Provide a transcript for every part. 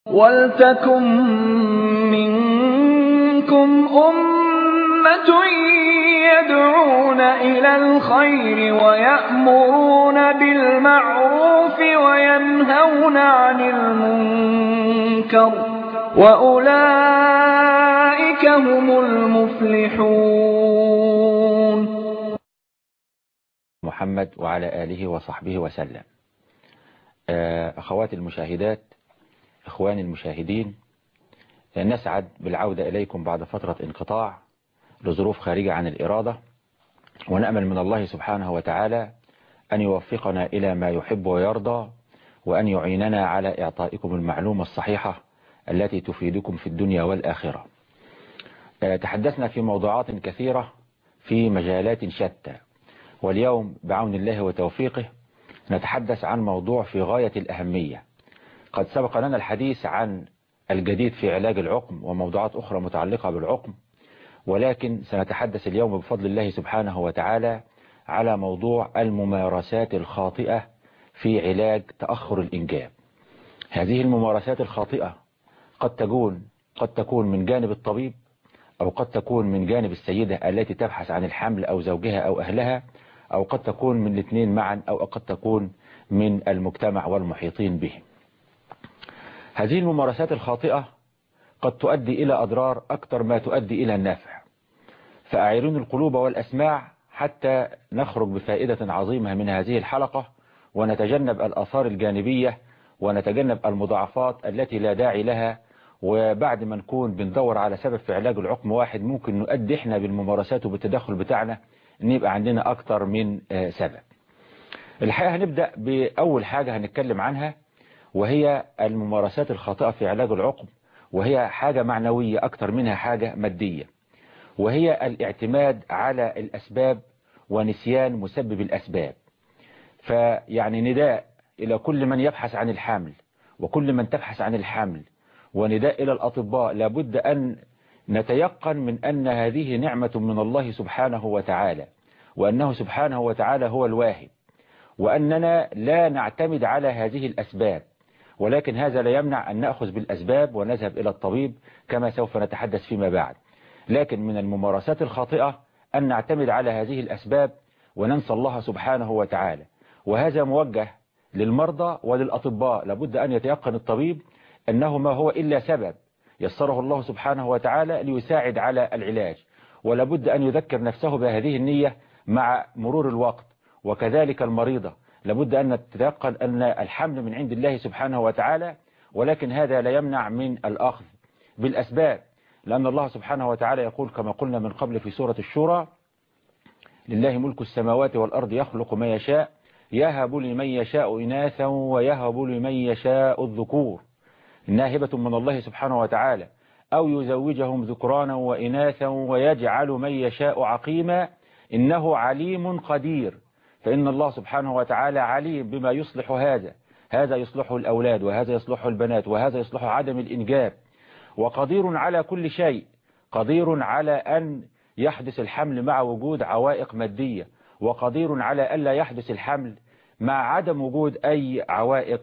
وَلْتَكُن مِّنكُمْ أُمَّةٌ يَدْعُونَ إِلَى الْخَيْرِ وَيَأْمُرُونَ بِالْمَعْرُوفِ وَيَنْهَوْنَ عَنِ الْمُنكَرِ ۚ وَأُولَٰئِكَ هُمُ الْمُفْلِحُونَ محمد وعلى آله وصحبه وسلم أخواتي المشاهدات إخواني المشاهدين نسعد بالعودة إليكم بعد فترة انقطاع لظروف خارجة عن الإرادة ونأمل من الله سبحانه وتعالى أن يوفقنا إلى ما يحب ويرضى وأن يعيننا على إعطائكم المعلومة الصحيحة التي تفيدكم في الدنيا والآخرة تحدثنا في موضوعات كثيرة في مجالات شتى واليوم بعون الله وتوفيقه نتحدث عن موضوع في غاية الأهمية قد سبق لنا الحديث عن الجديد في علاج العقم وموضوعات أخرى متعلقة بالعقم ولكن سنتحدث اليوم بفضل الله سبحانه وتعالى على موضوع الممارسات الخاطئة في علاج تأخر الإنجاب هذه الممارسات الخاطئة قد تكون قد تكون من جانب الطبيب أو قد تكون من جانب السيدة التي تبحث عن الحمل أو زوجها أو أهلها أو قد تكون من الاثنين معا أو قد تكون من المجتمع والمحيطين بهم هذه الممارسات الخاطئة قد تؤدي إلى أضرار أكثر ما تؤدي إلى النافع فأعيرون القلوب والأسماع حتى نخرج بفائدة عظيمة من هذه الحلقة ونتجنب الأثار الجانبية ونتجنب المضاعفات التي لا داعي لها وبعد ما نكون بندور على سبب في علاج العقم واحد ممكن نؤدي احنا بالممارسات وبالتدخل بتاعنا ان يبقى عندنا أكثر من سبب الحقيقة هنبدأ بأول حاجة هنتكلم عنها وهي الممارسات الخاطئة في علاج العقم وهي حاجة معنوية أكثر منها حاجة مادية وهي الاعتماد على الأسباب ونسيان مسبب الأسباب فيعني نداء إلى كل من يبحث عن الحمل وكل من تبحث عن الحمل ونداء إلى الأطباء لابد أن نتيقن من أن هذه نعمة من الله سبحانه وتعالى وأنه سبحانه وتعالى هو الواهب وأننا لا نعتمد على هذه الأسباب ولكن هذا لا يمنع أن نأخذ بالأسباب ونذهب إلى الطبيب كما سوف نتحدث فيما بعد لكن من الممارسات الخاطئة أن نعتمد على هذه الأسباب وننسى الله سبحانه وتعالى وهذا موجه للمرضى وللأطباء لابد أن يتيقن الطبيب أنه ما هو إلا سبب يسره الله سبحانه وتعالى ليساعد على العلاج ولابد أن يذكر نفسه بهذه النية مع مرور الوقت وكذلك المريضة لابد أن نتيقن أن الحمل من عند الله سبحانه وتعالى ولكن هذا لا يمنع من الأخذ بالأسباب لأن الله سبحانه وتعالى يقول كما قلنا من قبل في سورة الشورى لله ملك السماوات والأرض يخلق ما يشاء يهب لمن يشاء إناثا ويهب لمن يشاء الذكور إنها هبة من الله سبحانه وتعالى أو يزوجهم ذكرانا وإناثا ويجعل من يشاء عقيما إنه عليم قدير فإن الله سبحانه وتعالى عليم بما يصلح هذا هذا يصلحه الأولاد وهذا يصلحه البنات وهذا يصلحه عدم الإنجاب وقدير على كل شيء قدير على أن يحدث الحمل مع وجود عوائق مادية وقدير على ألا يحدث الحمل مع عدم وجود أي عوائق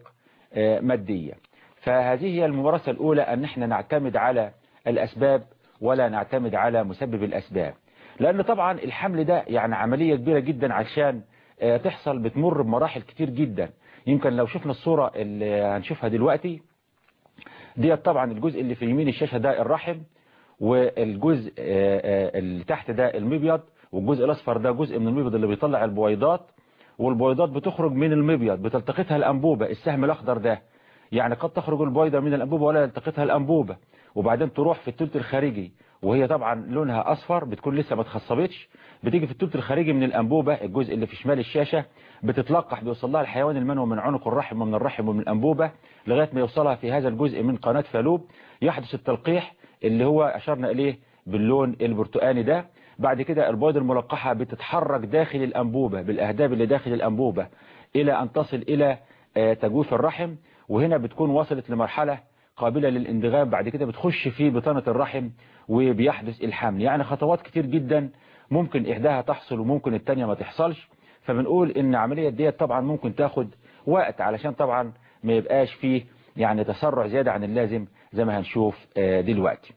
مادية فهذه هي الممارسة الأولى أن احنا نعتمد على الأسباب ولا نعتمد على مسبب الأسباب لأن طبعا الحمل ده يعني عملية كبيرة جدا عشان تحصل بتمر بمراحل كتير جدا يمكن لو شفنا الصورة اللي هنشوفها دلوقتي دي طبعا الجزء اللي في يمين الشاشة ده الرحم والجزء اللي تحت ده المبيض والجزء الأصفر ده جزء من المبيض اللي بيطلع البويضات والبويضات بتخرج من المبيض بتلتقطها الأنبوبة السهم الأخضر ده يعني قد تخرج البويضة من الأنبوبة ولا يلتقطها الأنبوبة وبعدين تروح في الثلث الخارجي وهي طبعا لونها أصفر بتكون لسه ما اتخصبتش بتيجي في الثلث الخارجي من الأنبوبة الجزء اللي في شمال الشاشة بتتلقح بيوصل لها الحيوان المنوي من عنق الرحم ومن الرحم ومن الأنبوبة لغاية ما يوصلها في هذا الجزء من قناة فالوب يحدث التلقيح اللي هو أشرنا إليه باللون البرتقاني ده بعد كده البويض الملقحة بتتحرك داخل الأنبوبة بالأهداب اللي داخل الأنبوبة إلى أن تصل إلى تجويف الرحم وهنا بتكون وصلت لمرحلة قابلة للاندغام بعد كده بتخش في بطانة الرحم وبيحدث الحمل يعني خطوات كتير جدا ممكن إحداها تحصل وممكن التانية ما تحصلش فبنقول إن عملية ديت طبعا ممكن تاخد وقت علشان طبعا ما يبقاش فيه يعني تسرع زيادة عن اللازم زي ما هنشوف دلوقتي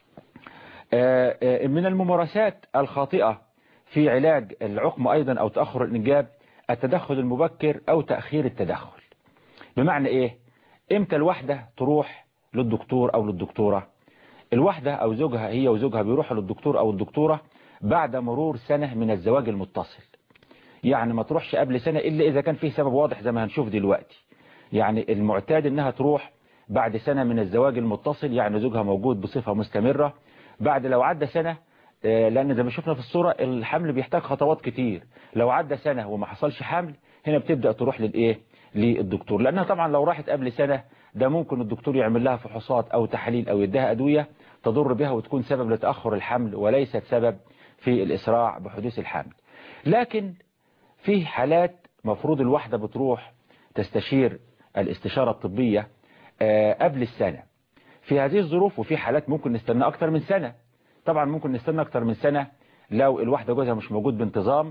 من الممارسات الخاطئة في علاج العقم أيضا أو تأخر الإنجاب التدخل المبكر أو تأخير التدخل بمعنى إيه إمتى الواحدة تروح للدكتور أو للدكتورة الواحدة أو زوجها هي وزوجها بيروحوا للدكتور أو الدكتورة بعد مرور سنة من الزواج المتصل يعني ما تروحش قبل سنة إلا إذا كان فيه سبب واضح زي ما هنشوف دلوقتي يعني المعتاد إنها تروح بعد سنة من الزواج المتصل يعني زوجها موجود بصفة مستمرة بعد لو عدى سنة لأن زي ما شفنا في الصورة الحمل بيحتاج خطوات كتير لو عدى سنة وما حصلش حمل هنا بتبدأ تروح للإيه للدكتور لأنها طبعا لو راحت قبل سنة ده ممكن الدكتور يعمل لها فحوصات أو تحاليل أو يديها أدوية تضر بها وتكون سبب لتأخر الحمل وليست سبب في الإسراع بحدوث الحمل لكن في حالات مفروض الواحدة بتروح تستشير الاستشارة الطبية قبل السنة في هذه الظروف وفي حالات ممكن نستنى أكتر من سنة طبعا ممكن نستنى أكتر من سنة لو الواحدة جوزها مش موجود بانتظام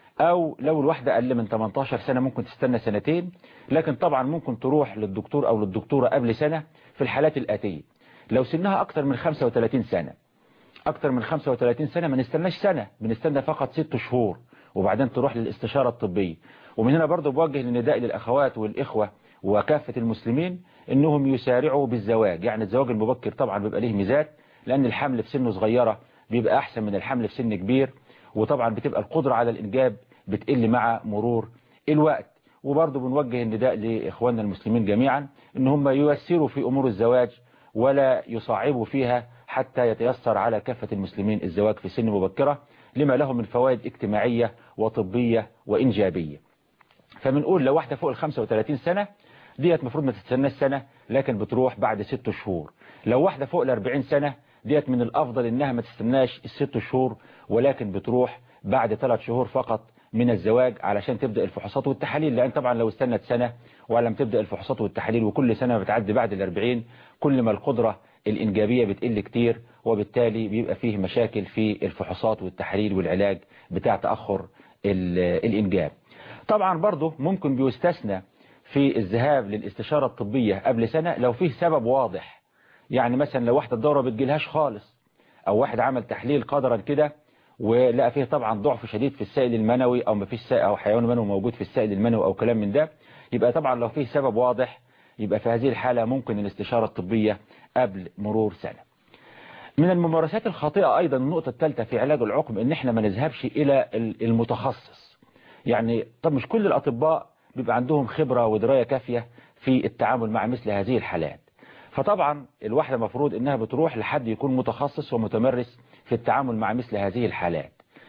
أو لو الواحدة أقل من 18 سنة ممكن تستنى سنتين لكن طبعا ممكن تروح للدكتور أو للدكتورة قبل سنة في الحالات الآتية لو سنها أكتر من 35 سنة أكتر من 35 سنة ما نستناش سنة بنستنى فقط 6 شهور وبعدين تروح للاستشارة الطبية ومن هنا برضو بوجه النداء للأخوات والإخوة وكافة المسلمين انهم يسارعوا بالزواج يعني الزواج المبكر طبعا بيبقى ليه ميزات لان الحمل في سن صغيرة بيبقى احسن من الحمل في سن كبير وطبعا بتبقى القدرة على الانجاب بتقل مع مرور الوقت وبرضه بنوجه النداء لاخواننا المسلمين جميعا ان هم ييسروا في امور الزواج ولا يصعبوا فيها حتى يتيسر على كافة المسلمين الزواج في سن مبكرة لما له من فوائد اجتماعية وطبية وإنجابية فبنقول لو واحدة فوق ال 35 سنة ديت مفروض ما تستناش سنة لكن بتروح بعد ست شهور لو واحدة فوق ال 40 سنة ديت من الأفضل إنها ما تستناش الست شهور ولكن بتروح بعد ثلاث شهور فقط من الزواج علشان تبدأ الفحوصات والتحاليل لأن طبعا لو استنت سنة ولم تبدأ الفحوصات والتحاليل وكل سنة بتعدي بعد الأربعين كل ما القدرة الإنجابية بتقل كتير وبالتالي بيبقى فيه مشاكل في الفحوصات والتحاليل والعلاج بتاع تأخر الإنجاب طبعا برضه ممكن بيستثنى في الذهاب للاستشارة الطبية قبل سنة لو فيه سبب واضح يعني مثلا لو واحدة الدورة بتجيلهاش خالص او واحد عمل تحليل قدرا كده ولقى فيه طبعا ضعف شديد في السائل المنوي او ما فيش سائل او حيوان منوي موجود في السائل المنوي او كلام من ده يبقى طبعا لو فيه سبب واضح يبقى في هذه الحالة ممكن الاستشارة الطبية قبل مرور سنة من الممارسات الخاطئة ايضا النقطة الثالثة في علاج العقم ان احنا ما نذهبش الى المتخصص يعني طب مش كل الاطباء بيبقى عندهم خبرة ودراية كافية في التعامل مع مثل هذه الحالات فطبعا الواحدة مفروض انها بتروح لحد يكون متخصص ومتمرس في التعامل مع مثل هذه الحالات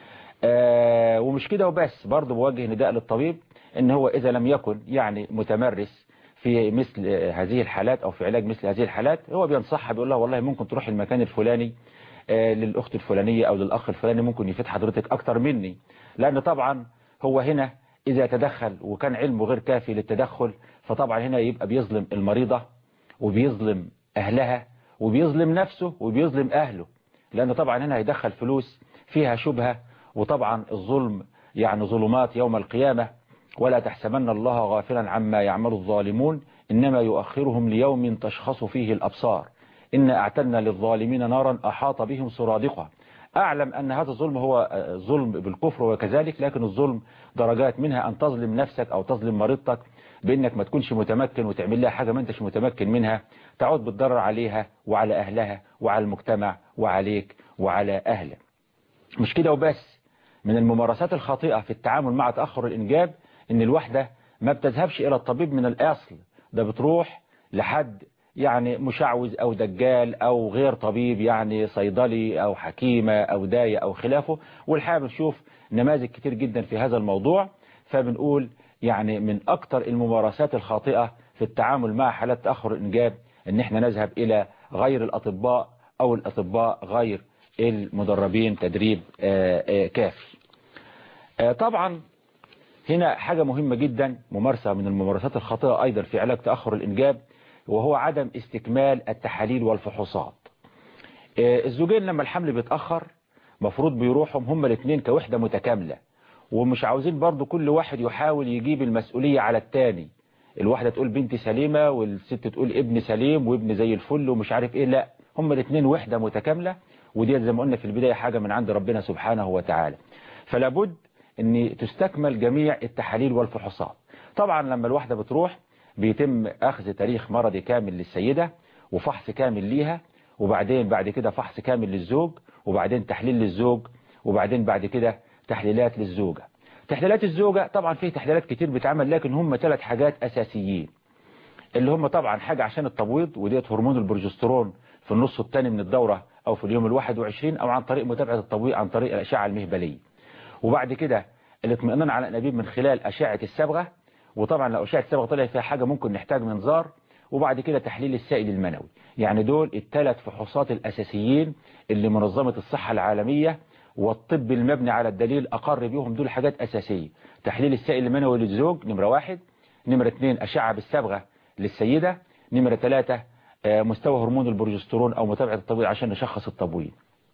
آه ومش كده وبس برضه بوجه نداء للطبيب ان هو اذا لم يكن يعني متمرس في مثل هذه الحالات او في علاج مثل هذه الحالات هو بينصحها بيقول لها والله ممكن تروح المكان الفلاني آه للاخت الفلانية او للاخ الفلاني ممكن يفيد حضرتك اكتر مني لان طبعا هو هنا إذا تدخل وكان علمه غير كافي للتدخل فطبعا هنا يبقى بيظلم المريضة وبيظلم أهلها وبيظلم نفسه وبيظلم أهله لأنه طبعا هنا هيدخل فلوس فيها شبهة وطبعا الظلم يعني ظلمات يوم القيامة ولا تحسبن الله غافلا عما يعمل الظالمون إنما يؤخرهم ليوم تشخص فيه الأبصار إن أعتدنا للظالمين نارا أحاط بهم سرادقها أعلم أن هذا الظلم هو ظلم بالكفر وكذلك لكن الظلم درجات منها أن تظلم نفسك أو تظلم مريضتك بأنك ما تكونش متمكن وتعمل لها حاجة ما أنتش متمكن منها تعود بالضرر عليها وعلى أهلها وعلى المجتمع وعليك وعلى أهلك مش كده وبس من الممارسات الخاطئة في التعامل مع تأخر الإنجاب أن الواحدة ما بتذهبش إلى الطبيب من الأصل ده بتروح لحد يعني مشعوذ أو دجال أو غير طبيب يعني صيدلي أو حكيمة أو داية أو خلافه والحقيقة بنشوف نماذج كتير جدا في هذا الموضوع فبنقول يعني من أكتر الممارسات الخاطئة في التعامل مع حالات تأخر الإنجاب أن احنا نذهب إلى غير الأطباء أو الأطباء غير المدربين تدريب كافي طبعا هنا حاجة مهمة جدا ممارسة من الممارسات الخاطئة أيضا في علاج تأخر الإنجاب وهو عدم استكمال التحاليل والفحوصات الزوجين لما الحمل بيتأخر مفروض بيروحهم هما الاثنين كوحدة متكاملة ومش عاوزين برضو كل واحد يحاول يجيب المسؤولية على التاني الواحدة تقول بنتي سليمة والست تقول ابن سليم وابن زي الفل ومش عارف ايه لا هما الاثنين وحدة متكاملة ودي زي ما قلنا في البداية حاجة من عند ربنا سبحانه وتعالى فلا بد ان تستكمل جميع التحاليل والفحوصات طبعا لما الواحدة بتروح بيتم اخذ تاريخ مرضي كامل للسيدة وفحص كامل ليها وبعدين بعد كده فحص كامل للزوج وبعدين تحليل للزوج وبعدين بعد كده تحليلات للزوجة تحليلات الزوجة طبعا فيه تحليلات كتير بتعمل لكن هم ثلاث حاجات أساسيين اللي هم طبعا حاجة عشان التبويض وديت هرمون البروجسترون في النص الثاني من الدورة أو في اليوم الواحد وعشرين أو عن طريق متابعة التبويض عن طريق الأشعة المهبلية وبعد كده الاطمئنان على الأنابيب من خلال أشعة الصبغة وطبعا لو أشعة الصبغة طلع فيها حاجة ممكن نحتاج منظار وبعد كده تحليل السائل المنوي يعني دول الثلاث فحوصات الأساسيين اللي منظمة الصحة العالمية والطب المبني على الدليل أقر بيهم دول حاجات أساسية تحليل السائل المنوي للزوج نمرة واحد نمرة اثنين أشعة بالصبغة للسيدة نمرة ثلاثة مستوى هرمون البروجسترون أو متابعة التبويض عشان نشخص التبويض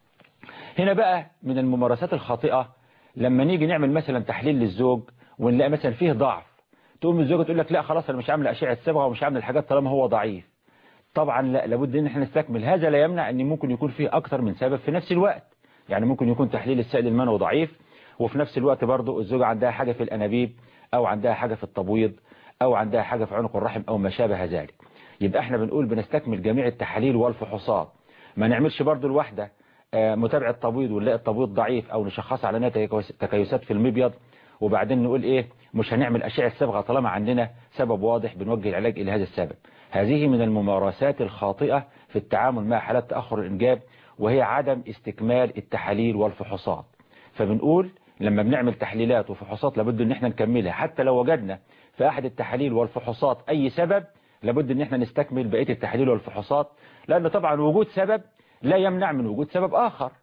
هنا بقى من الممارسات الخاطئة لما نيجي نعمل مثلا تحليل للزوج ونلاقي مثلا فيه ضعف تقوم الزوجة تقول لك لا خلاص أنا مش عامل أشعة صبغة ومش عامل الحاجات طالما هو ضعيف طبعا لا لابد ان احنا نستكمل هذا لا يمنع ان ممكن يكون فيه اكتر من سبب في نفس الوقت يعني ممكن يكون تحليل السائل المنوي ضعيف وفي نفس الوقت برضه الزوجة عندها حاجة في الانابيب او عندها حاجة في التبويض او عندها حاجة في عنق الرحم او ما شابه ذلك يبقى احنا بنقول بنستكمل جميع التحاليل والفحوصات ما نعملش برضه الواحدة متابعة تبويض ونلاقي التبويض ضعيف او نشخص على انها تكيسات في المبيض وبعدين نقول ايه مش هنعمل اشعة صبغة طالما عندنا سبب واضح بنوجه العلاج الى هذا السبب هذه من الممارسات الخاطئة في التعامل مع حالات تأخر الإنجاب وهي عدم استكمال التحاليل والفحوصات فبنقول لما بنعمل تحليلات وفحوصات لابد ان احنا نكملها حتى لو وجدنا في احد التحاليل والفحوصات اي سبب لابد ان احنا نستكمل بقية التحاليل والفحوصات لان طبعا وجود سبب لا يمنع من وجود سبب اخر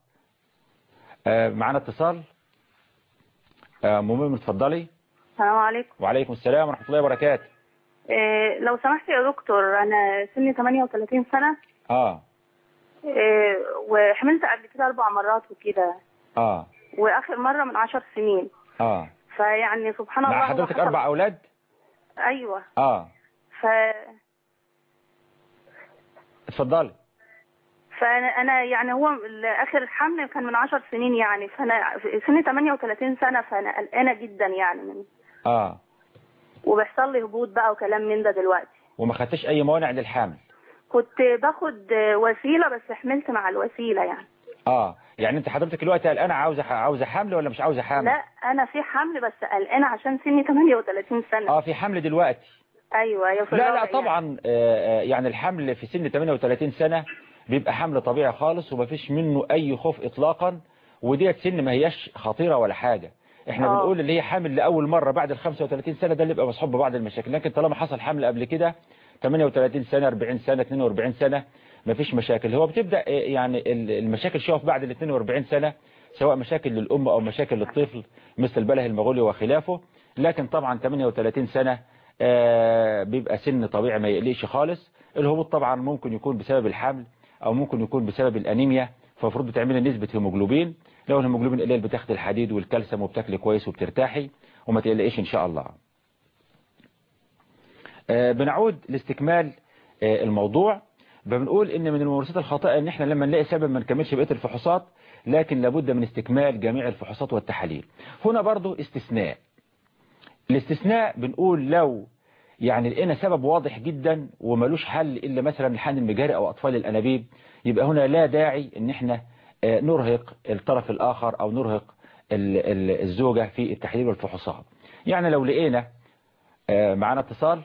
آه معنا اتصال آه مؤمن اتفضلي السلام عليكم وعليكم السلام ورحمة الله وبركاته إيه لو سمحت يا دكتور انا سني 38 سنة اه إيه وحملت قبل كده اربع مرات وكده اه واخر مرة من عشر سنين اه فيعني سبحان الله مع هو حضرتك حصل- اربع اولاد ايوه اه ف اتفضلي فانا انا يعني هو اخر حمل كان من عشر سنين يعني فانا سني 38 سنة فانا قلقانة جدا يعني من اه وبيحصل لي هبوط بقى وكلام من ده دلوقتي وما خدتش اي موانع للحمل كنت باخد وسيلة بس حملت مع الوسيلة يعني اه يعني انت حضرتك دلوقتي قلقانه عاوزه عاوزه حمل ولا مش عاوزه حمل لا انا في حمل بس قلقانة عشان سني 38 سنة اه في حمل دلوقتي ايوه يا في لا لا الرابع يعني. طبعا آه، آه، يعني الحمل في سن 38 سنة بيبقى حمل طبيعي خالص ومفيش منه اي خوف اطلاقا وديت سن ما هياش خطيرة ولا حاجة احنا آه. بنقول اللي هي حامل لأول مرة بعد ال 35 سنة ده اللي بيبقى مصحوب ببعض المشاكل لكن طالما حصل حمل قبل كده 38 سنة 40 سنة 42 سنة مفيش مشاكل هو بتبدأ آه، يعني ال- المشاكل شوف بعد ال 42 سنة سواء مشاكل للأم أو مشاكل للطفل مثل البله المغولي وخلافه لكن طبعا 38 سنة آه، بيبقى سن طبيعي ما يقلقش خالص الهبوط طبعا ممكن يكون بسبب الحمل او ممكن يكون بسبب الانيميا فالمفروض بتعملي نسبة هيموجلوبين لو الهيموجلوبين قليل بتاخد الحديد والكالسيوم وبتاكلي كويس وبترتاحي وما تقلقيش ان شاء الله آه، بنعود لاستكمال آه، الموضوع بنقول ان من الممارسات الخاطئة ان احنا لما نلاقي سبب ما نكملش بقية الفحوصات لكن لابد من استكمال جميع الفحوصات والتحاليل هنا برضو استثناء الاستثناء بنقول لو يعني لقينا سبب واضح جدا وملوش حل إلا مثلا الحقن المجاري أو أطفال الأنابيب يبقى هنا لا داعي ان احنا آه، نرهق الطرف الآخر أو نرهق ال- ال- الزوجة في التحليل والفحوصات يعني لو لقينا آه، معانا اتصال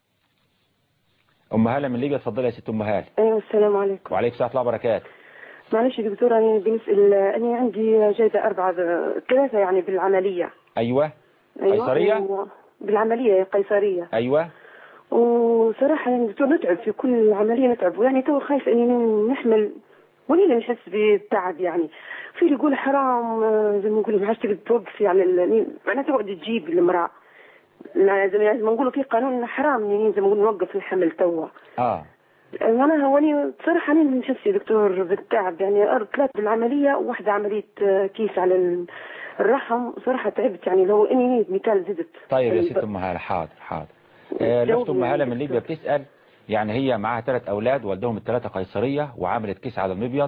أم هالة من ليبيا اتفضلي يا ست أم هالة ايوه السلام عليكم وعليكم السلام ورحمة الله وبركاته معلش يا دكتور انا بنسال انا عندي جايبه اربعه ثلاثه يعني بالعمليه أيوة أيوة قيصرية؟ و... بالعمليه قيصريه أيوة وصراحه يعني دكتور نتعب في كل عمليه نتعب ويعني تو خايف اني نحمل ولينا نحس بالتعب يعني في اللي يقول حرام آه، زي ما نقول ما عادش تقدر توقف يعني ال- معناها تقعد تجيب المراه لا، زي ما زي ما نقولوا في قانون حرام يعني زي ما نقول نوقف الحمل توا آه انا هوني بصراحه انا نحس يا دكتور بالتعب يعني أرد ثلاث بالعمليه وواحده عمليه آه، كيس على ال- الرحم صراحه تعبت يعني لو اني مثال زدت طيب يا ست أم هالة حاضر حاضر آه، الأخت أم جاوبني هالة يا من دكتور. ليبيا بتسأل يعني هي معاها ثلاث أولاد والدهم الثلاثة قيصرية وعملت كيس على المبيض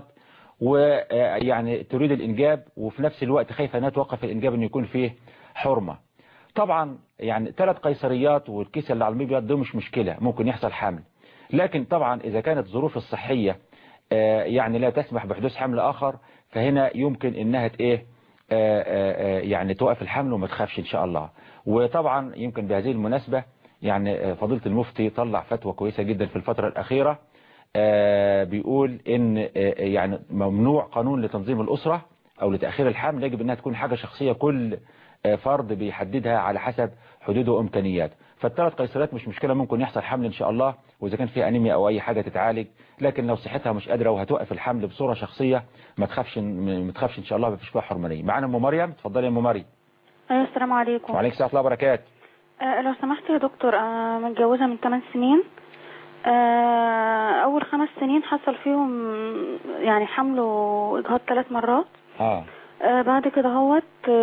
ويعني تريد الإنجاب وفي نفس الوقت خايفة أنها توقف الإنجاب أنه يكون فيه حرمة طبعا يعني ثلاث قيصريات والكيس اللي على المبيض ده مش مشكلة ممكن يحصل حمل لكن طبعا إذا كانت ظروف الصحية آه، يعني لا تسمح بحدوث حمل آخر فهنا يمكن إنها ت- إيه آه، آه، آه، يعني توقف الحمل وما تخافش إن شاء الله وطبعا يمكن بهذه المناسبة يعني آه، فضيلة المفتي طلع فتوى كويسة جدا في الفترة الأخيرة آه، بيقول إن آه، يعني ممنوع قانون لتنظيم الأسرة أو لتأخير الحمل يجب إنها تكون حاجة شخصية كل آه، فرد بيحددها على حسب حدوده وإمكانياته فالثلاث قيصريات مش مشكلة ممكن يحصل حمل إن شاء الله وإذا كان فيها أنيميا أو أي حاجة تتعالج لكن لو صحتها مش قادرة وهتوقف الحمل بصورة شخصية ما تخافش ما تخافش إن شاء الله ما فيش فيها حرمانية معانا أم مريم اتفضلي يا أم مريم ايوه السلام عليكم وعليكم السلام ورحمة الله وبركاته آه لو سمحت يا دكتور انا متجوزه من 8 سنين آه اول خمس سنين حصل فيهم يعني حمل واجهاض ثلاث مرات اه آه بعد كده هوت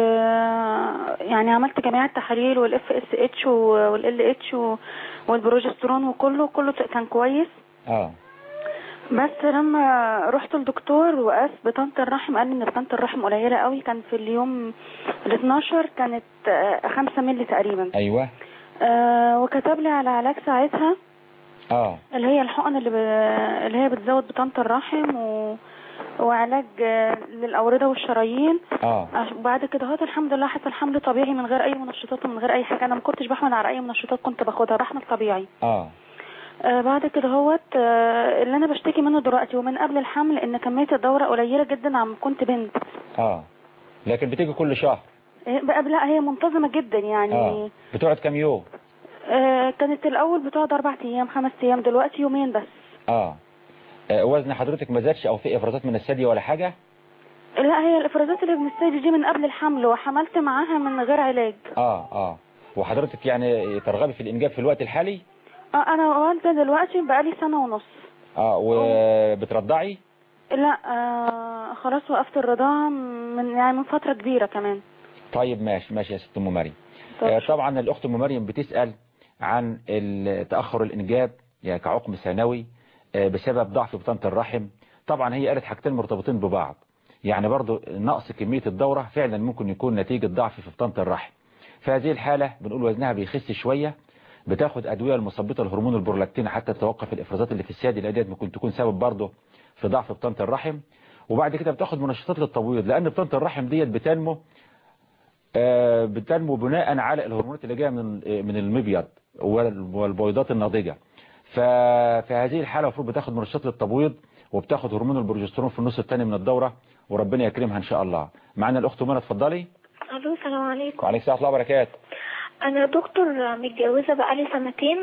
آه يعني عملت جميع التحاليل والاف اس اتش والال اتش والبروجسترون وكله كله كان كويس اه بس لما رحت للدكتور وقاس بطانة الرحم قال لي ان بطانة الرحم قليلة قوي كان في اليوم ال 12 كانت آه، خمسة مللي تقريبا ايوه آه وكتب لي على علاج ساعتها اه اللي هي الحقن اللي ب... اللي هي بتزود بطانة الرحم و... وعلاج آه، للأوردة والشرايين اه عش- وبعد كده هوت الحمد لله حصل حمل طبيعي من غير أي منشطات ومن غير أي حاجة أنا ما كنتش بحمل على أي منشطات كنت باخدها بحمل طبيعي اه آه بعد كده هوت آه اللي أنا بشتكي منه دلوقتي ومن قبل الحمل إن كمية الدورة قليلة جدا عم كنت بنت اه لكن بتيجي كل شهر آه، بقى لا هي منتظمة جدا يعني اه بتقعد كام يوم آه كانت الأول بتقعد أربع أيام خمس أيام دلوقتي يومين بس اه آه، وزن حضرتك ما زادش او في افرازات من الثدي ولا حاجة لا هي الافرازات اللي بنستيج دي من قبل الحمل وحملت معاها من غير علاج اه اه وحضرتك يعني ترغبي في الانجاب في الوقت الحالي اه انا والده دلوقتي بقالي سنه ونص اه وبترضعي لا آه خلاص وقفت الرضاعه من يعني من فتره كبيره كمان طيب ماشي ماشي يا ست ام مريم طب آه، طبعا الاخت ام مريم بتسال عن ال- تاخر الانجاب يعني كعقم ثانوي آه، بسبب ضعف بطانه الرحم طبعا هي قالت حاجتين مرتبطين ببعض يعني برضو نقص كميه الدوره فعلا ممكن يكون نتيجه ضعف في بطانه الرحم في هذه الحاله بنقول وزنها بيخس شويه بتاخد ادويه المثبطه الهرمون البرولاكتين حتى توقف الافرازات اللي في الثدي اللي ديت ممكن تكون سبب برضه في ضعف بطانه الرحم وبعد كده بتاخد منشطات للتبويض لان بطانه الرحم ديت بتنمو آه، بتنمو بناء على الهرمونات اللي جايه من آه، من المبيض وال- والبويضات الناضجه ففي هذه الحاله المفروض بتاخد منشطات للتبويض وبتاخد هرمون البروجسترون في النص الثاني من الدوره وربنا يكرمها ان شاء الله معانا الاخت منى اتفضلي الو السلام عليكم وعليكم السلام ورحمه الله وبركاته انا دكتور متجوزه بقالي سنتين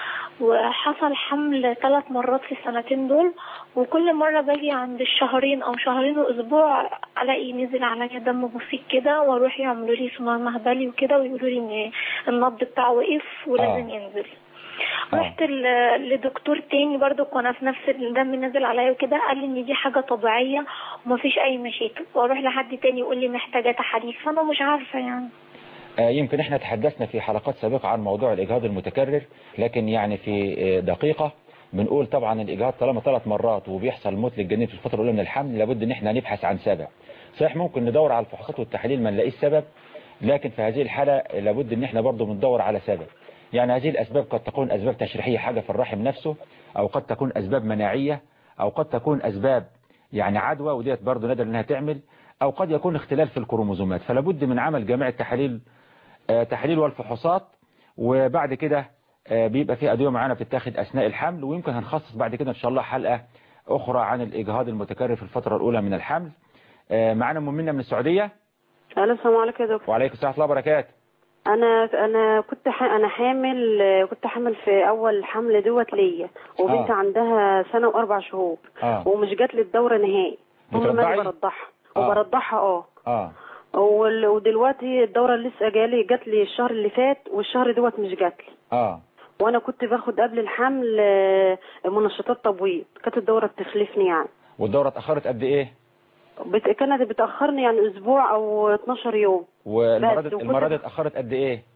وحصل حمل ثلاث مرات في السنتين دول وكل مره باجي عند الشهرين او شهرين واسبوع الاقي نزل عليا دم بسيط كده واروح يعملوا لي سونار مهبلي وكده ويقولوا لي ان النبض بتاعه وقف ولازم آه. ينزل آه. رحت ل- لدكتور تاني برضو وانا في نفس الدم نزل عليا وكده قال لي ان دي حاجه طبيعيه ومفيش اي مشاكل واروح لحد تاني يقول لي محتاجه تحاليل فانا مش عارفه يعني آه، يمكن احنا تحدثنا في حلقات سابقة عن موضوع الإجهاض المتكرر لكن يعني في آه، دقيقة بنقول طبعا الإجهاض طالما ثلاث مرات وبيحصل موت للجنين في الفترة الأولى من الحمل لابد ان احنا نبحث عن سبب صحيح ممكن ندور على الفحوصات والتحاليل ما نلاقيش سبب لكن في هذه الحالة لابد ان احنا برضو بندور على سبب يعني هذه الأسباب قد تكون أسباب تشريحية حاجة في الرحم نفسه أو قد تكون أسباب مناعية أو قد تكون أسباب يعني عدوى وديت برضو نادر انها تعمل أو قد يكون اختلال في الكروموزومات فلابد من عمل جميع التحاليل آه، تحاليل والفحوصات وبعد كده آه، بيبقى في أدوية معانا بتتاخد أثناء الحمل ويمكن هنخصص بعد كده إن شاء الله حلقة أخرى عن الإجهاض المتكرر في الفترة الأولى من الحمل آه، معانا أم منى من السعودية الو السلام عليكم يا دكتور وعليكم السلام ورحمة الله وبركاته انا انا كنت ح... انا حامل كنت حامل في اول حمل دوت ليا وبنت آه. عندها سنه واربع شهور آه ومش جات لي الدوره نهائي طول ما بترضعي؟ انا برضعها آه. وبرضعها اه آه وال- ودلوقتي الدوره اللي لسه جالي جات لي الشهر اللي فات والشهر دوت مش جات لي آه وانا كنت باخد قبل الحمل آه، منشطات تبويض كانت الدوره بتخلفني يعني والدورة اتأخرت قد إيه بت... كانت بتاخرني يعني اسبوع او 12 يوم والمرة بس دي وكنت- المرة دي اتأخرت قد إيه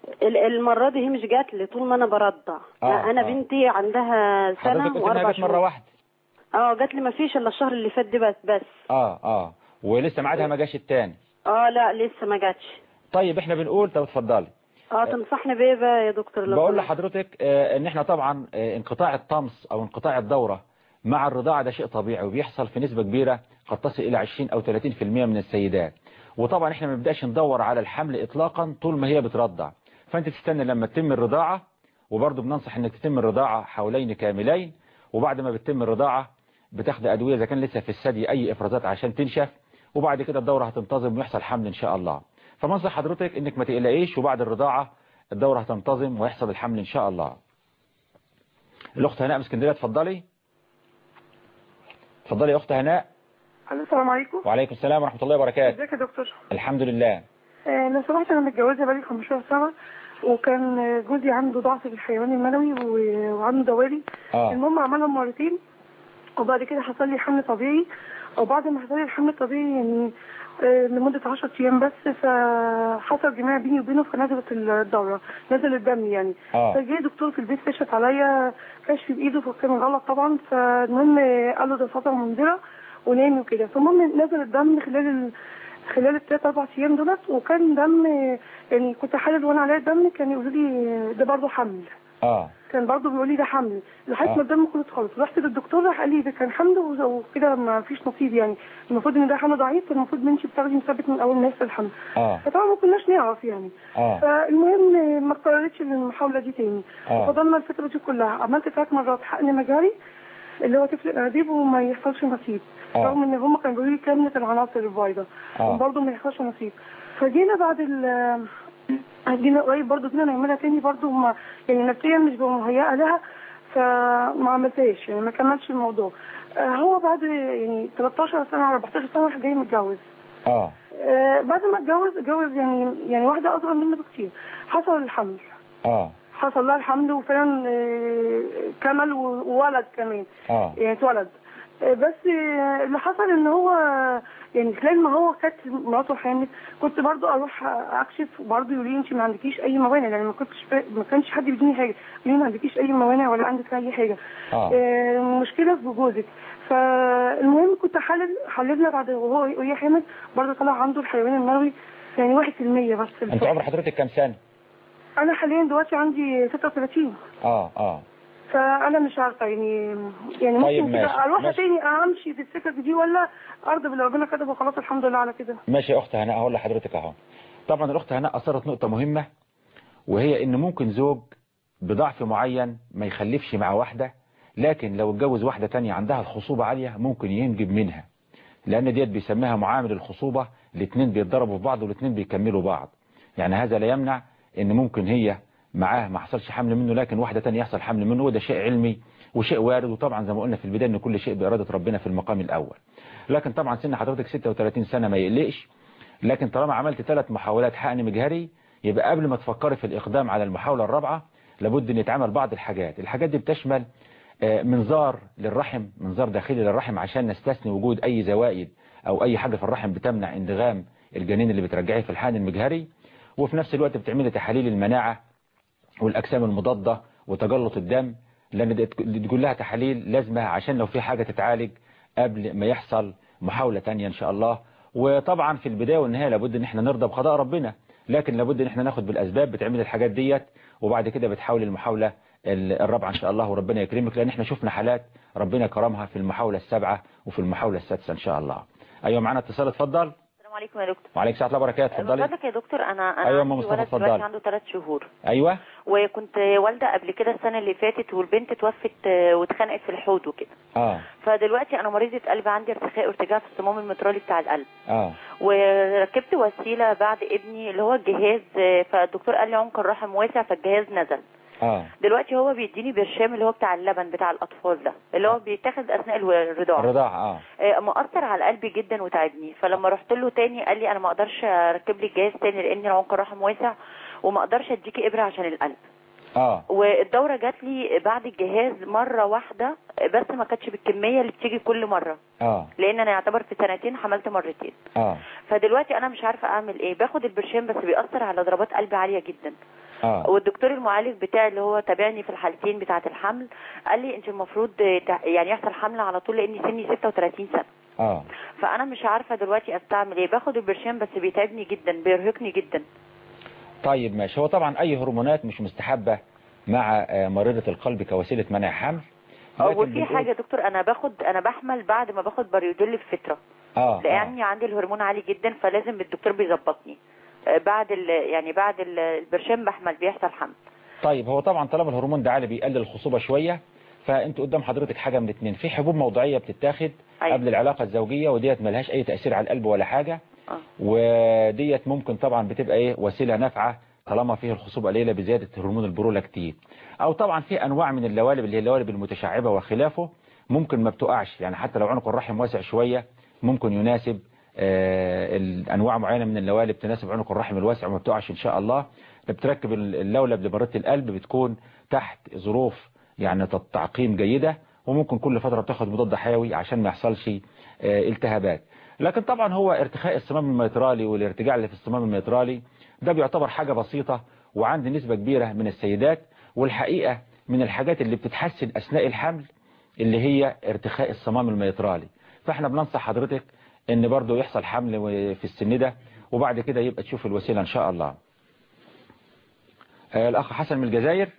ال- المرة دي هي مش جات لي طول ما انا برضع آه، انا آه. بنتي عندها حضرتك سنة قلت انها واربع جت مرة شهور واحدة اه جات لي ما فيش الا الشهر اللي فات دي بس بس اه اه ولسه ميعادها ما جاش التاني اه لا لسه ما جاتش طيب احنا بنقول طب اتفضلي اه تنصحني بايه بقى يا دكتور لو بقول سمحت؟ لحضرتك آه، ان احنا طبعا آه، انقطاع الطمس او انقطاع الدورة مع الرضاعة ده شيء طبيعي وبيحصل في نسبة كبيرة قد تصل الى 20 او 30% من السيدات وطبعا احنا ما بنبداش ندور على الحمل اطلاقا طول ما هي بترضع فانت تستنى لما تتم الرضاعة وبرضه بننصح انك تتم الرضاعة حولين كاملين وبعد ما بتتم الرضاعة بتاخد ادوية اذا كان لسه في الثدي اي افرازات عشان تنشف وبعد كده الدورة هتنتظم ويحصل حمل ان شاء الله فمنصح حضرتك انك ما تقلقيش وبعد الرضاعة الدورة هتنتظم ويحصل الحمل ان شاء الله الاخت هناء من اسكندريه اتفضلي اتفضلي يا اخت هناء السلام عليكم وعليكم السلام ورحمه الله وبركاته ازيك يا دكتور الحمد لله آه، لو سمحت انا متجوزه بقالي 15 سنه وكان آه، جوزي عنده ضعف في الحيوان المنوي و- وعنده دوالي اه المهم عملهم مرتين وبعد كده حصل لي حمل طبيعي وبعد ما حصل لي الحمل الطبيعي يعني آه، لمدة 10 أيام بس فحصل جماع بيني وبينه فنزلت الدورة نزل الدم يعني اه فجاء دكتور في البيت كشف عليا كشف بإيده فكان غلط طبعا فالمهم قال له ده فترة منذرة ونام وكده فالمهم نزل الدم خلال ال... خلال الثلاث اربع ايام دولت وكان دم يعني كنت حالل وانا عليا الدم كان يقولوا لي ده برضه حمل اه كان برضه بيقول لي ده حمل لحد آه. ما الدم خلص خالص رحت للدكتور راح قال لي ده كان حمل وز- وكده ما فيش نصيب يعني المفروض ان ده حمل ضعيف المفروض بنتي بتاخدي مثبت من اول ما يحصل الحمل اه فطبعا ما كناش نعرف يعني اه فالمهم ما قررتش المحاولة دي تاني آه. فضلنا الفترة دي كلها عملت ثلاث مرات حقن مجاري اللي هو طفل الانابيب وما يحصلش نصيب آه. رغم ان هم كانوا بيقولوا لي كاملة العناصر البيضاء آه. وبرضه ما يحصلش نصيب فجينا بعد ال جينا قريب برضه جينا نعملها تاني برضه ما يعني نفسيا مش ببقى مهيئة لها فما عملتهاش يعني ما كملش الموضوع آه، هو بعد يعني 13 سنة 14 سنة راح جاي متجوز اه آه، بعد ما اتجوز اتجوز يعني يعني واحدة أصغر مني بكتير حصل الحمل اه حصل لها الحمل وفعلا آه، كمل و- وولد كمان اه يعني اتولد آه، بس آه، اللي حصل ان هو يعني خلال ما هو كانت مراته حامل كنت برضو اروح اكشف وبرضو يقولوا لي انت ما عندكيش اي موانع يعني ما كنتش فا- ما كانش حد بيديني حاجه يقولوا لي ما عندكيش اي موانع ولا عندك اي حاجه اه آه، مشكله في جوزك فالمهم كنت حلل حللنا بعد وهو وهي حامل برضه طلع عنده الحيوان المنوي يعني 1% بس انت عمر حضرتك كام سنه انا حاليا دلوقتي عندي 36 اه اه فانا مش عارفه يعني يعني طيب ممكن ماشي، كده اروح ماشي. تاني امشي في السكه دي ولا ارضى باللي ربنا كتبه خلاص الحمد لله على كده ماشي يا اخت هناء هقول لحضرتك اهو طبعا الاخت هناء اثرت نقطه مهمه وهي ان ممكن زوج بضعف معين ما يخلفش مع واحده لكن لو اتجوز واحده تانية عندها الخصوبه عاليه ممكن ينجب منها لان ديت بيسميها معامل الخصوبه الاثنين بيتضربوا في بعض والاثنين بيكملوا بعض يعني هذا لا يمنع ان ممكن هي معاه ما حصلش حمل منه لكن واحده تانية يحصل حمل منه وده شيء علمي وشيء وارد وطبعا زي ما قلنا في البدايه ان كل شيء باراده ربنا في المقام الاول لكن طبعا سن حضرتك 36 سنه ما يقلقش لكن طالما عملت ثلاث محاولات حقن مجهري يبقى قبل ما تفكري في الإقدام على المحاولة الرابعة لابد أن يتعمل بعض الحاجات الحاجات دي بتشمل آه، منظار للرحم منظار داخلي للرحم عشان نستثني وجود أي زوائد أو أي حاجة في الرحم بتمنع اندغام الجنين اللي بترجعيه في الحقن المجهري وفي نفس الوقت بتعملي تحاليل المناعة والأجسام المضادة وتجلط الدم لأن دي دي كلها تحاليل لازمة عشان لو في حاجة تتعالج قبل ما يحصل محاولة تانية إن شاء الله وطبعا في البداية والنهاية لابد ان احنا نرضى بقضاء ربنا لكن لابد ان احنا ناخد بالاسباب بتعمل الحاجات ديت وبعد كده بتحاول المحاولة ال- الرابعة ان شاء الله وربنا يكرمك لان احنا شفنا حالات ربنا كرمها في المحاولة السابعة وفي المحاولة السادسة ان شاء الله ايوه معانا اتصال اتفضل السلام عليكم يا دكتور وعليك السلام ورحمة الله وبركاته من اتفضلي فضلك يا دكتور انا انا أيوة يا أم عندي مصطفى، ولد اتفضلي. دلوقتي عنده ثلاث شهور ايوه وكنت والده قبل كده السنه اللي فاتت والبنت توفت آه، واتخنقت في الحوض وكده اه فدلوقتي انا مريضه قلب عندي ارتخاء وارتجاع في الصمام المترالي بتاع القلب اه وركبت وسيله بعد ابني اللي هو الجهاز آه، فالدكتور قال لي عنق الرحم واسع فالجهاز نزل اه دلوقتي هو بيديني برشام اللي هو بتاع اللبن بتاع الاطفال ده اللي هو بيتاخد اثناء الرضاعه الرضاعة اه آه، مؤثر على قلبي جدا وتعبني فلما رحت له تاني قال لي انا ما اقدرش اركب لي الجهاز تاني لان العنق الرحم واسع وما اقدرش اديكي ابره عشان القلب اه والدورة جات لي بعد الجهاز مرة واحدة بس ما كانتش بالكمية اللي بتيجي كل مرة اه لان انا يعتبر في سنتين حملت مرتين اه فدلوقتي انا مش عارفة اعمل ايه باخد البرشام بس بيأثر على ضربات قلبي عالية جدا اه والدكتور المعالج بتاعي اللي هو تابعني في الحالتين بتاعة الحمل قال لي انت المفروض تع- يعني يحصل حمل على طول لاني سني 36 سنة اه فانا مش عارفة دلوقتي استعمل ايه باخد البرشام بس بيتعبني جدا بيرهقني جدا طيب ماشي هو طبعا اي هرمونات مش مستحبة مع آه، مريضة القلب كوسيلة منع حمل لكن وفي بنقول- حاجة يا دكتور انا باخد انا بحمل بعد ما باخد باريوديل بفترة اه آه. لاني عندي الهرمون عالي جدا فلازم الدكتور بيظبطني آه، بعد ال يعني بعد ال- البرشام بحمل بيحصل حمل طيب هو طبعا طالما الهرمون ده عالي بيقلل الخصوبة شوية فانت قدام حضرتك حاجة من اتنين في حبوب موضعية بتتاخد أيوة. قبل العلاقة الزوجية وديت ملهاش اي تأثير على القلب ولا حاجة آه. وديت ممكن طبعا بتبقى ايه وسيلة نافعة طالما فيه الخصوبة قليلة بزيادة هرمون البرولاكتين او طبعا في انواع من اللوالب اللي هي اللوالب المتشعبة وخلافه ممكن ما بتقعش يعني حتى لو عنق الرحم واسع شوية ممكن يناسب آه، الانواع معينة من اللوالب تناسب عنق الرحم الواسع وما بتقعش ان شاء الله بتركب اللولب لبرة القلب بتكون تحت ظروف يعني تعقيم جيدة وممكن كل فترة بتاخد مضاد حيوي عشان ما يحصلش آه، التهابات لكن طبعا هو ارتخاء الصمام الميترالي والارتجاع اللي في الصمام الميترالي ده بيعتبر حاجة بسيطة وعند نسبة كبيرة من السيدات والحقيقة من الحاجات اللي بتتحسن أثناء الحمل اللي هي ارتخاء الصمام الميترالي فاحنا بننصح حضرتك ان برضو يحصل حمل في السن ده وبعد كده يبقى تشوف الوسيلة ان شاء الله آه، الاخ حسن من الجزائر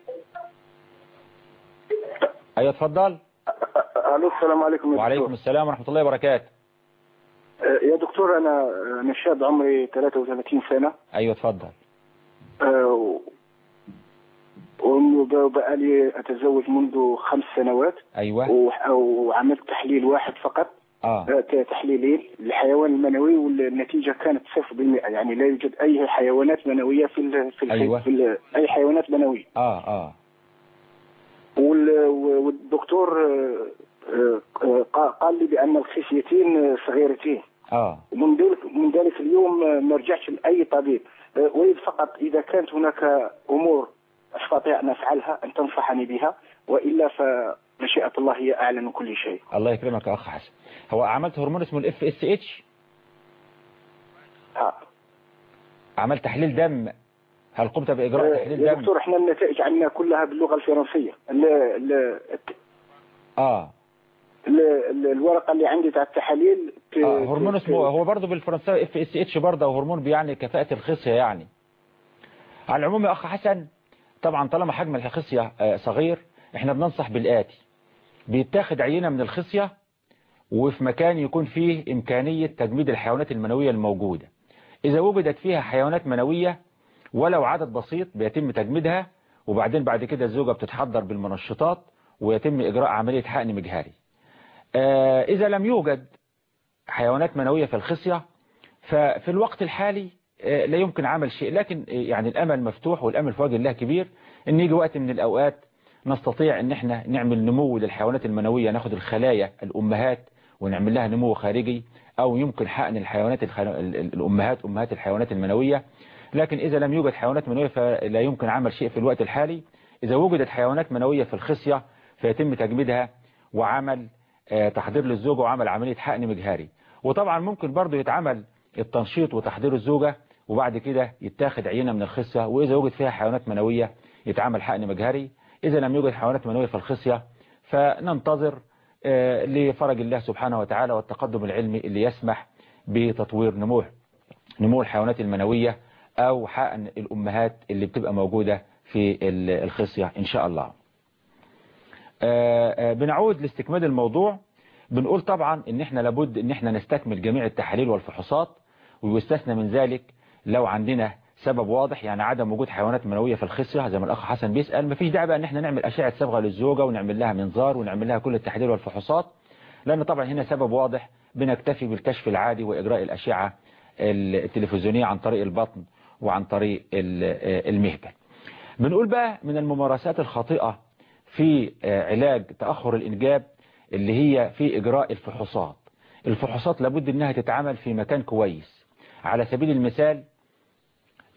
ايوه اتفضل الو السلام عليكم يا وعليكم دكتور السلام ورحمة الله وبركاته آه، يا دكتور انا انا شاب عمري 33 سنه ايوه اتفضل آه، وبقالي اتزوج منذ خمس سنوات ايوه وح- وعملت تحليل واحد فقط اه آه، تحليلين للحيوان المنوي والنتيجه كانت صفر بالمئة يعني لا يوجد اي حيوانات منويه في ال في, ال أيوة. في ال اي حيوانات منويه اه اه وال- والدكتور آه، آه، آه، قا- قال لي بان الخصيتين آه، صغيرتين اه من ذلك من ذلك اليوم آه، ما رجعتش لاي طبيب آه، اريد فقط اذا كانت هناك امور استطيع ان افعلها ان تنصحني بها والا فمشيئه الله هي اعلى من كل شيء. الله يكرمك يا اخ حسن هو عملت هرمون اسمه الاف اس اتش آه. عملت تحليل دم هل قمت باجراء آه، تحليل يا دم دكتور احنا النتائج عندنا كلها باللغه الفرنسيه ال ال اه ال ال الورقه اللي عندي تاع التحاليل ت- آه هرمون ت- اسمه هو برضه بالفرنساوي اف اس اتش برضه هرمون بيعني كفاءة الخصية يعني على العموم يا اخ حسن طبعا طالما حجم الخصية آه، صغير احنا بننصح بالآتي بيتاخد عينة من الخصية وفي مكان يكون فيه إمكانية تجميد الحيوانات المنوية الموجودة إذا وجدت فيها حيوانات منوية ولو عدد بسيط بيتم تجميدها وبعدين بعد كده الزوجة بتتحضر بالمنشطات ويتم إجراء عملية حقن مجهري آه، إذا لم يوجد حيوانات منوية في الخصية ففي الوقت الحالي آه، لا يمكن عمل شيء لكن آه، يعني الأمل مفتوح والأمل في وجه الله كبير إن يجي وقت من الأوقات نستطيع إن احنا نعمل نمو للحيوانات المنوية ناخد الخلايا الأمهات ونعمل لها نمو خارجي أو يمكن حقن الحيوانات الخ... ال- ال- الأمهات أمهات الحيوانات المنوية لكن إذا لم يوجد حيوانات منوية فلا يمكن عمل شيء في الوقت الحالي إذا وجدت حيوانات منوية في الخصية فيتم تجميدها وعمل آه، تحضير للزوجة وعمل عملية حقن مجهري وطبعا ممكن برضو يتعمل التنشيط وتحضير الزوجة وبعد كده يتاخد عينة من الخصية وإذا وجد فيها حيوانات منوية يتعمل حقن مجهري إذا لم يوجد حيوانات منوية في الخصية فننتظر آه، لفرج الله سبحانه وتعالى والتقدم العلمي اللي يسمح بتطوير نمو نمو الحيوانات المنوية أو حقن الأمهات اللي بتبقى موجودة في ال- الخصية إن شاء الله آه، آه، بنعود لاستكمال الموضوع بنقول طبعا ان احنا لابد ان احنا نستكمل جميع التحاليل والفحوصات ويستثنى من ذلك لو عندنا سبب واضح يعني عدم وجود حيوانات منوية في الخصية زي ما الاخ حسن بيسأل مفيش داعي بقى ان احنا نعمل اشعة صبغة للزوجة ونعمل لها منظار ونعمل لها كل التحاليل والفحوصات لان طبعا هنا سبب واضح بنكتفي بالكشف العادي واجراء الاشعة التلفزيونية عن طريق البطن وعن طريق ال- آه، المهبل بنقول بقى من الممارسات الخاطئة في آه، علاج تأخر الإنجاب اللي هي في إجراء الفحوصات الفحوصات لابد أنها تتعمل في مكان كويس على سبيل المثال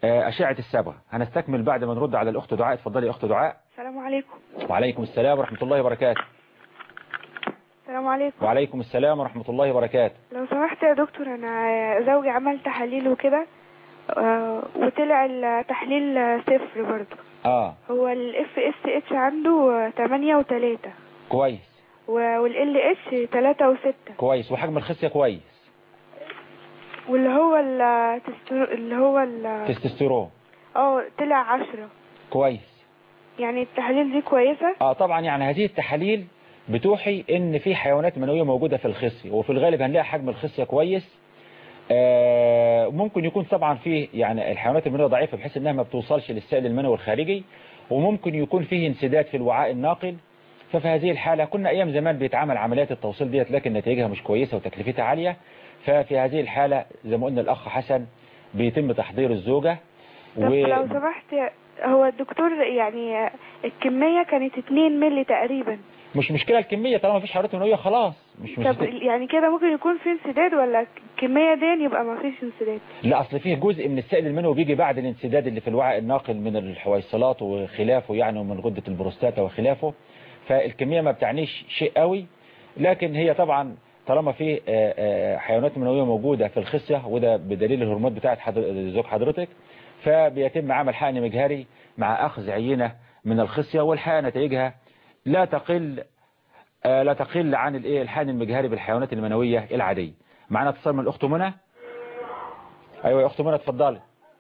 آه، أشعة الصبغة هنستكمل بعد ما نرد على الأخت دعاء اتفضلي يا أخت دعاء السلام عليكم وعليكم السلام ورحمة الله وبركاته السلام عليكم وعليكم السلام ورحمة الله وبركاته لو سمحت يا دكتور انا زوجي عمل تحاليل وكده آه، وطلع التحليل صفر برضه اه هو الاف اس اتش عنده تمانية وتلاتة كويس والال اتش تلاتة وستة كويس وحجم الخصية كويس واللي هو التستر... اللي هو ال تستوستيرون اه طلع عشرة كويس يعني التحاليل دي كويسة اه طبعا يعني هذه التحاليل بتوحي ان في حيوانات منوية موجودة في الخصية وفي الغالب هنلاقي حجم الخصية كويس آه ممكن يكون طبعا فيه يعني الحيوانات المنوية ضعيفة بحيث انها ما بتوصلش للسائل المنوي الخارجي وممكن يكون فيه انسداد في الوعاء الناقل ففي هذه الحالة كنا ايام زمان بيتعمل عمليات التوصيل ديت لكن نتائجها مش كويسة وتكلفتها عالية ففي هذه الحالة زي ما قلنا الاخ حسن بيتم تحضير الزوجة طب لو سمحت هو الدكتور يعني الكمية كانت 2 ملي تقريبا مش مشكلة الكمية طالما مفيش حرارة منوية خلاص مش مش طب يعني كده ممكن يكون في انسداد ولا الكمية دي يبقى ما فيش انسداد لا اصل فيه جزء من السائل المنوي بيجي بعد الانسداد اللي في الوعاء الناقل من الحويصلات وخلافه يعني ومن غدة البروستاتا وخلافه فالكمية ما بتعنيش شيء قوي لكن هي طبعا طالما في حيوانات منوية موجودة في الخصية وده بدليل الهرمونات بتاعت حضر... زوج حضرتك فبيتم عمل حقن مجهري مع أخذ عينة من الخصية والحقن نتائجها لا تقل لا تقل عن الايه الحقن المجهري بالحيوانات المنوية العادية معنا اتصال من الأخت منى أيوة يا أخت منى اتفضلي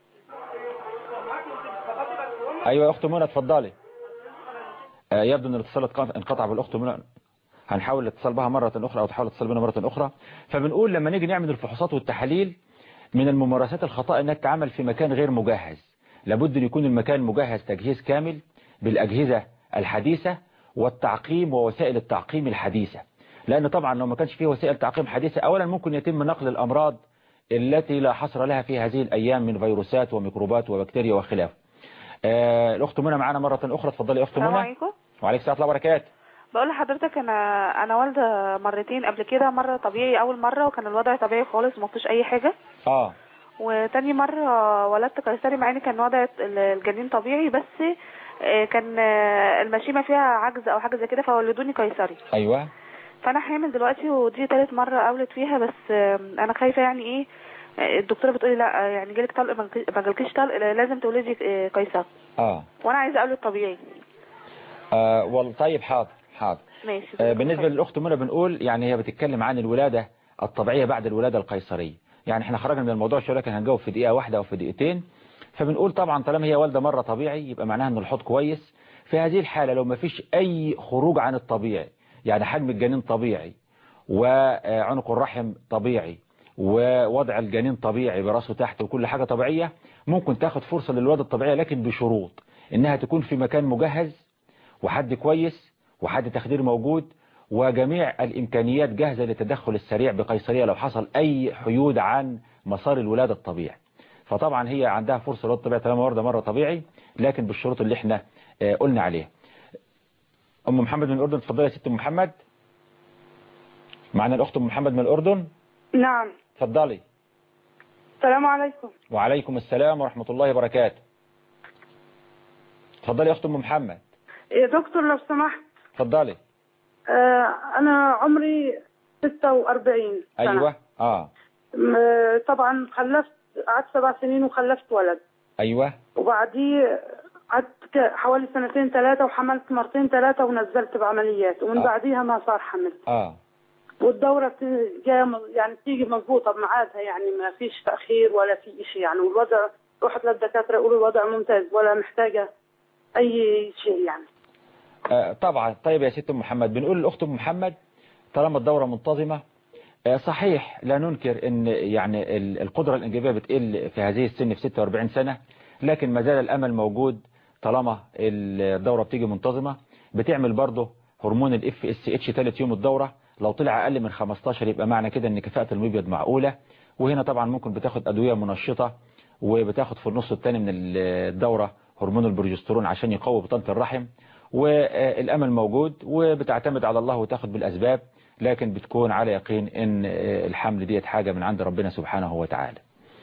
أيوة يا أخت منى اتفضلي يبدو أن الاتصال انقطع بالأخت منى هنحاول الاتصال بها مرة أخرى أو تحاول الاتصال بنا مرة أخرى فبنقول لما نيجي نعمل الفحوصات والتحاليل من الممارسات الخطأ أنها تتعمل في مكان غير مجهز لابد أن يكون المكان مجهز تجهيز كامل بالأجهزة الحديثة والتعقيم ووسائل التعقيم الحديثة لأن طبعا لو ما كانش فيه وسائل تعقيم حديثة أولا ممكن يتم نقل الأمراض التي لا حصر لها في هذه الأيام من فيروسات وميكروبات وبكتيريا وخلافه آه الأخت منى معنا مرة أخرى اتفضلي يا أخت منى السلام عليكم وعليكم السلام ورحمة الله وبركاته بقول لحضرتك انا انا والده مرتين قبل كده مره طبيعي اول مره وكان الوضع طبيعي خالص ما فيش اي حاجه اه وتاني مره ولدت قيصري مع ان كان وضع الجنين طبيعي بس كان المشيمه فيها عجز او حاجه زي كده فولدوني قيصري ايوه فانا حامل دلوقتي ودي تالت مره اولد فيها بس انا خايفه يعني ايه الدكتوره بتقولي لا يعني جالك طلق ما جالكيش طلق لازم تولدي قيصر اه وانا عايزه اولد طبيعي آه والله طيب حاضر حاضر ماشي آه بالنسبه للاخت منى بنقول يعني هي بتتكلم عن الولاده الطبيعيه بعد الولاده القيصريه يعني احنا خرجنا من الموضوع شويه لكن هنجاوب في دقيقه واحده او في دقيقتين فبنقول طبعا طالما هي والده مره طبيعي يبقى معناها ان الحوض كويس في هذه الحاله لو ما فيش اي خروج عن الطبيعي يعني حجم الجنين طبيعي وعنق الرحم طبيعي ووضع الجنين طبيعي براسه تحت وكل حاجة طبيعية ممكن تاخد فرصة للولادة الطبيعية لكن بشروط انها تكون في مكان مجهز وحد كويس وحد تخدير موجود وجميع الامكانيات جاهزة للتدخل السريع بقيصرية لو حصل اي حيود عن مسار الولادة الطبيعي فطبعا هي عندها فرصة للولادة الطبيعية طالما واردة مرة طبيعي لكن بالشروط اللي احنا قلنا عليها ام محمد من الاردن اتفضلي يا ست محمد معنا الاخت ام محمد من الاردن نعم اتفضلي السلام عليكم وعليكم السلام ورحمة الله وبركاته اتفضلي يا اخت ام محمد يا دكتور لو سمحت اتفضلي آه انا عمري 46 سنة ايوه اه م- طبعا خلفت قعدت سبع سنين وخلفت ولد ايوه وبعديه قعدت ك- حوالي سنتين ثلاثة وحملت مرتين ثلاثة ونزلت بعمليات ومن آه. بعديها ما صار حمل اه والدورة بت- جاية م- يعني بتيجي مضبوطة بميعادها يعني ما فيش تأخير ولا في شيء يعني والوضع رحت للدكاترة يقولوا الوضع ممتاز ولا محتاجة أي شيء يعني آه، طبعا طيب يا ست ام محمد بنقول للاخت ام محمد طالما الدورة منتظمة آه، صحيح لا ننكر ان يعني ال- القدرة الانجابية بتقل في هذه السن في 46 سنة لكن ما زال الامل موجود طالما الدورة بتيجي منتظمة بتعمل برضه هرمون الاف اس اتش ثالث يوم الدورة لو طلع اقل من 15 يبقى معنى كده ان كفاءة المبيض معقولة وهنا طبعا ممكن بتاخد ادوية منشطة وبتاخد في النص الثاني من الدورة هرمون البروجسترون عشان يقوي بطانة الرحم والامل موجود وبتعتمد على الله وتاخد بالاسباب لكن بتكون على يقين ان الحمل ديت حاجة من عند ربنا سبحانه وتعالى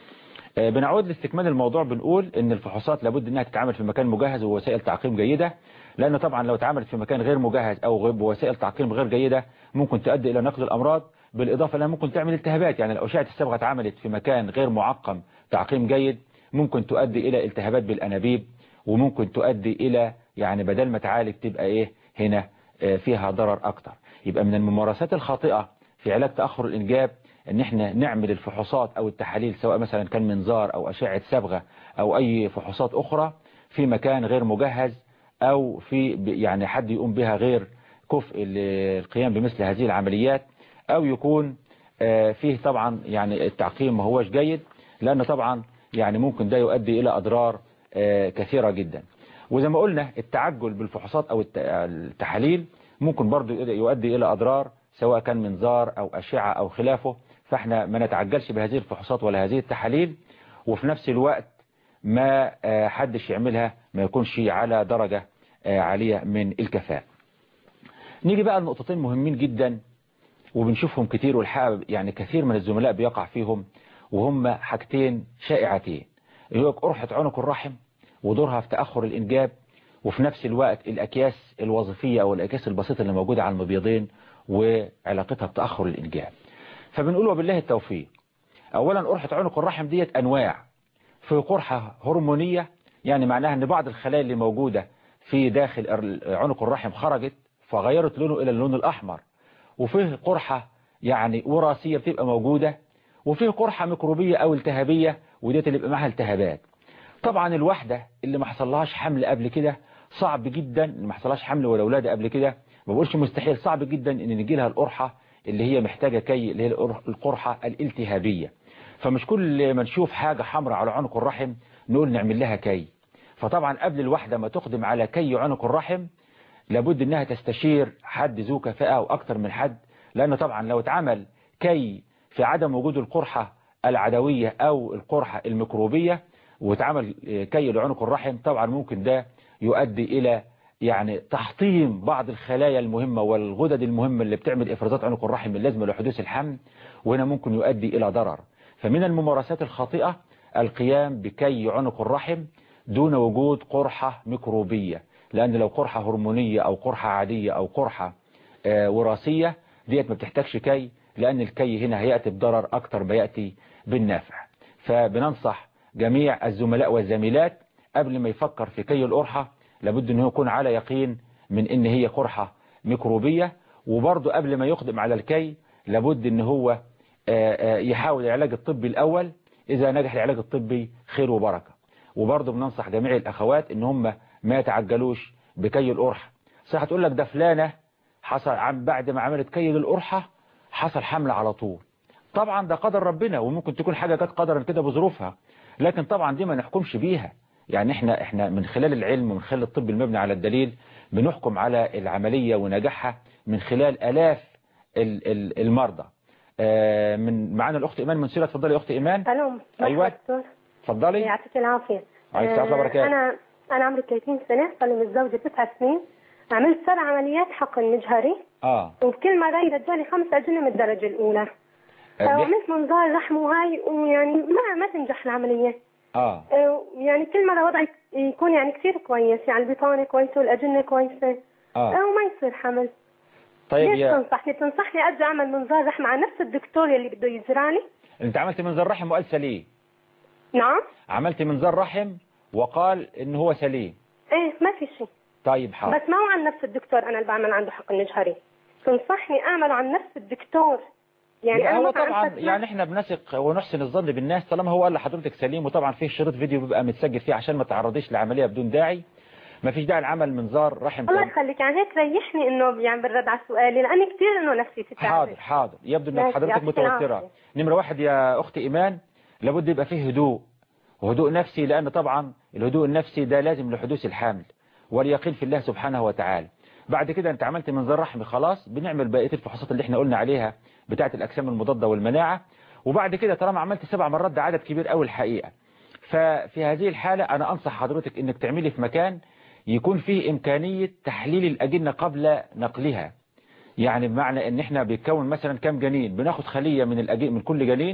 آه، بنعود لاستكمال الموضوع بنقول ان الفحوصات لابد انها تتعمل في مكان مجهز ووسائل تعقيم جيدة لان طبعا لو اتعملت في مكان غير مجهز او غير- بوسائل تعقيم غير جيدة ممكن تؤدي الى نقل الامراض بالاضافة لها ممكن تعمل التهابات يعني لو اشعة الصبغة اتعملت في مكان غير معقم تعقيم جيد ممكن تؤدي الى التهابات بالانابيب وممكن تؤدي الى يعني بدل ما تعالج تبقى ايه هنا آه، فيها ضرر اكتر يبقى من الممارسات الخاطئة في علاج تأخر الإنجاب ان احنا نعمل الفحوصات او التحاليل سواء مثلا كان منظار او اشعة صبغة او اي فحوصات اخرى في مكان غير مجهز او في ب- يعني حد يقوم بها غير كفء للقيام بمثل هذه العمليات او يكون آه، فيه طبعا يعني التعقيم ما هوش جيد لان طبعا يعني ممكن ده يؤدي الى اضرار آه، كثيرة جدا وزي ما قلنا التعجل بالفحوصات او الت- التحاليل ممكن برضو يؤدي الى اضرار سواء كان منظار او اشعة او خلافه فاحنا ما نتعجلش بهذه الفحوصات ولا هذه التحاليل وفي نفس الوقت ما آه، حدش يعملها ما يكونش على درجة آه، عالية من الكفاءة نيجي بقى لنقطتين مهمين جدا وبنشوفهم كتير والحقيقة يعني كثير من الزملاء بيقع فيهم وهم حاجتين شائعتين اللي هو قرحة عنق الرحم ودورها في تأخر الإنجاب وفي نفس الوقت الأكياس الوظيفية أو الأكياس البسيطة اللي موجودة على المبيضين وعلاقتها بتأخر الإنجاب فبنقول وبالله التوفيق أولا قرحة عنق الرحم ديت أنواع في قرحة هرمونية يعني معناها أن بعض الخلايا اللي موجودة في داخل عنق الرحم خرجت فغيرت لونه إلى اللون الأحمر وفيه قرحة يعني وراثية بتبقى موجودة وفيه قرحة ميكروبية أو التهابية وديت اللي بيبقى معها التهابات طبعا الواحدة اللي ما حصلهاش حمل قبل كده صعب جدا اللي ما حصلهاش حمل ولا ولادة قبل كده ما بقولش مستحيل صعب جدا ان نجي لها القرحة اللي هي محتاجة كي اللي هي القرحة الالتهابية فمش كل ما نشوف حاجة حمراء على عنق الرحم نقول نعمل لها كي فطبعا قبل الواحدة ما تقدم على كي عنق الرحم لابد انها تستشير حد ذو كفاءة او اكتر من حد لان طبعا لو اتعمل كي في عدم وجود القرحة العدوية او القرحة الميكروبية واتعمل كي لعنق الرحم طبعا ممكن ده يؤدي الى يعني تحطيم بعض الخلايا المهمة والغدد المهمة اللي بتعمل افرازات عنق الرحم اللازمة لحدوث الحمل وهنا ممكن يؤدي الى ضرر فمن الممارسات الخاطئة القيام بكي عنق الرحم دون وجود قرحة ميكروبية لأن لو قرحة هرمونية أو قرحة عادية أو قرحة آه وراثية ديت ما بتحتاجش كي لأن الكي هنا هيأتي بضرر أكتر ما يأتي بالنافع فبننصح جميع الزملاء والزميلات قبل ما يفكر في كي القرحة لابد أنه يكون على يقين من أن هي قرحة ميكروبية وبرضه قبل ما يقدم على الكي لابد أن هو يحاول العلاج الطبي الأول إذا نجح العلاج الطبي خير وبركة وبرضه بننصح جميع الأخوات ان هم ما يتعجلوش بكي القرحة صح تقول لك ده فلانة حصل عن بعد ما عملت كي للقرحة حصل حمل على طول طبعا ده قدر ربنا وممكن تكون حاجة جت قدرا كده بظروفها لكن طبعا دي ما نحكمش بيها يعني احنا احنا من خلال العلم ومن خلال الطب المبني على الدليل بنحكم على العملية ونجاحها من خلال الاف المرضى من معانا الاخت ايمان من سوريا اتفضلي يا اخت ايمان الو ايوه اتفضلي يعطيك العافيه عليك السلام وبركاته انا انا عمري 30 سنه صار لي متزوجه تسع سنين عملت سبع عمليات حقن مجهري اه وبكل مره يرجعلي خمس اجنه من الدرجه الاولى آه، وعملت منظار رحم وهاي ويعني ما ما تنجح العمليه اه آه، يعني كل مره وضعي يكون يعني كثير كويس يعني البطانه كويسه والاجنه كويسه اه وما يصير حمل طيب ليش يا تنصحني تنصحني ارجع اعمل منظار رحم على نفس الدكتور اللي بده يزرعني انت عملت منظار رحم وقال سليم نعم عملت منظار رحم وقال ان هو سليم ايه ما في شيء طيب حاضر بس ما هو عن نفس الدكتور انا اللي بعمل عنده حقن مجهري تنصحني اعمل عن نفس الدكتور يعني لا انا هو مثلاً طبعا فترة- يعني احنا بنثق ونحسن الظن بالناس طالما هو قال لحضرتك سليم وطبعا فيه شريط فيديو بيبقى متسجل فيه عشان ما تعرضيش لعمليه بدون داعي ما فيش داعي لعمل منظار رحم الله تاني. يخليك يعني هيك ريحني انه يعني بالرد على سؤالي لاني كثير انه نفسيتي تعبت حاضر حاضر يبدو ان ماشي، حضرتك يعطيك متوترة العافية. نمرة واحد يا اختي ايمان لابد يبقى فيه هدوء وهدوء نفسي لان طبعا الهدوء النفسي ده لازم لحدوث الحمل واليقين في الله سبحانه وتعالى بعد كده انت عملت منظار رحم خلاص بنعمل بقية الفحوصات اللي احنا قلنا عليها بتاعة الاجسام المضادة والمناعة وبعد كده طالما عملت سبع مرات ده عدد كبير قوي الحقيقة ففي هذه الحالة انا انصح حضرتك انك تعملي في مكان يكون فيه امكانية تحليل الاجنة قبل نقلها يعني بمعنى ان احنا بيتكون مثلا كام جنين بناخد خلية من الأجي... من كل جنين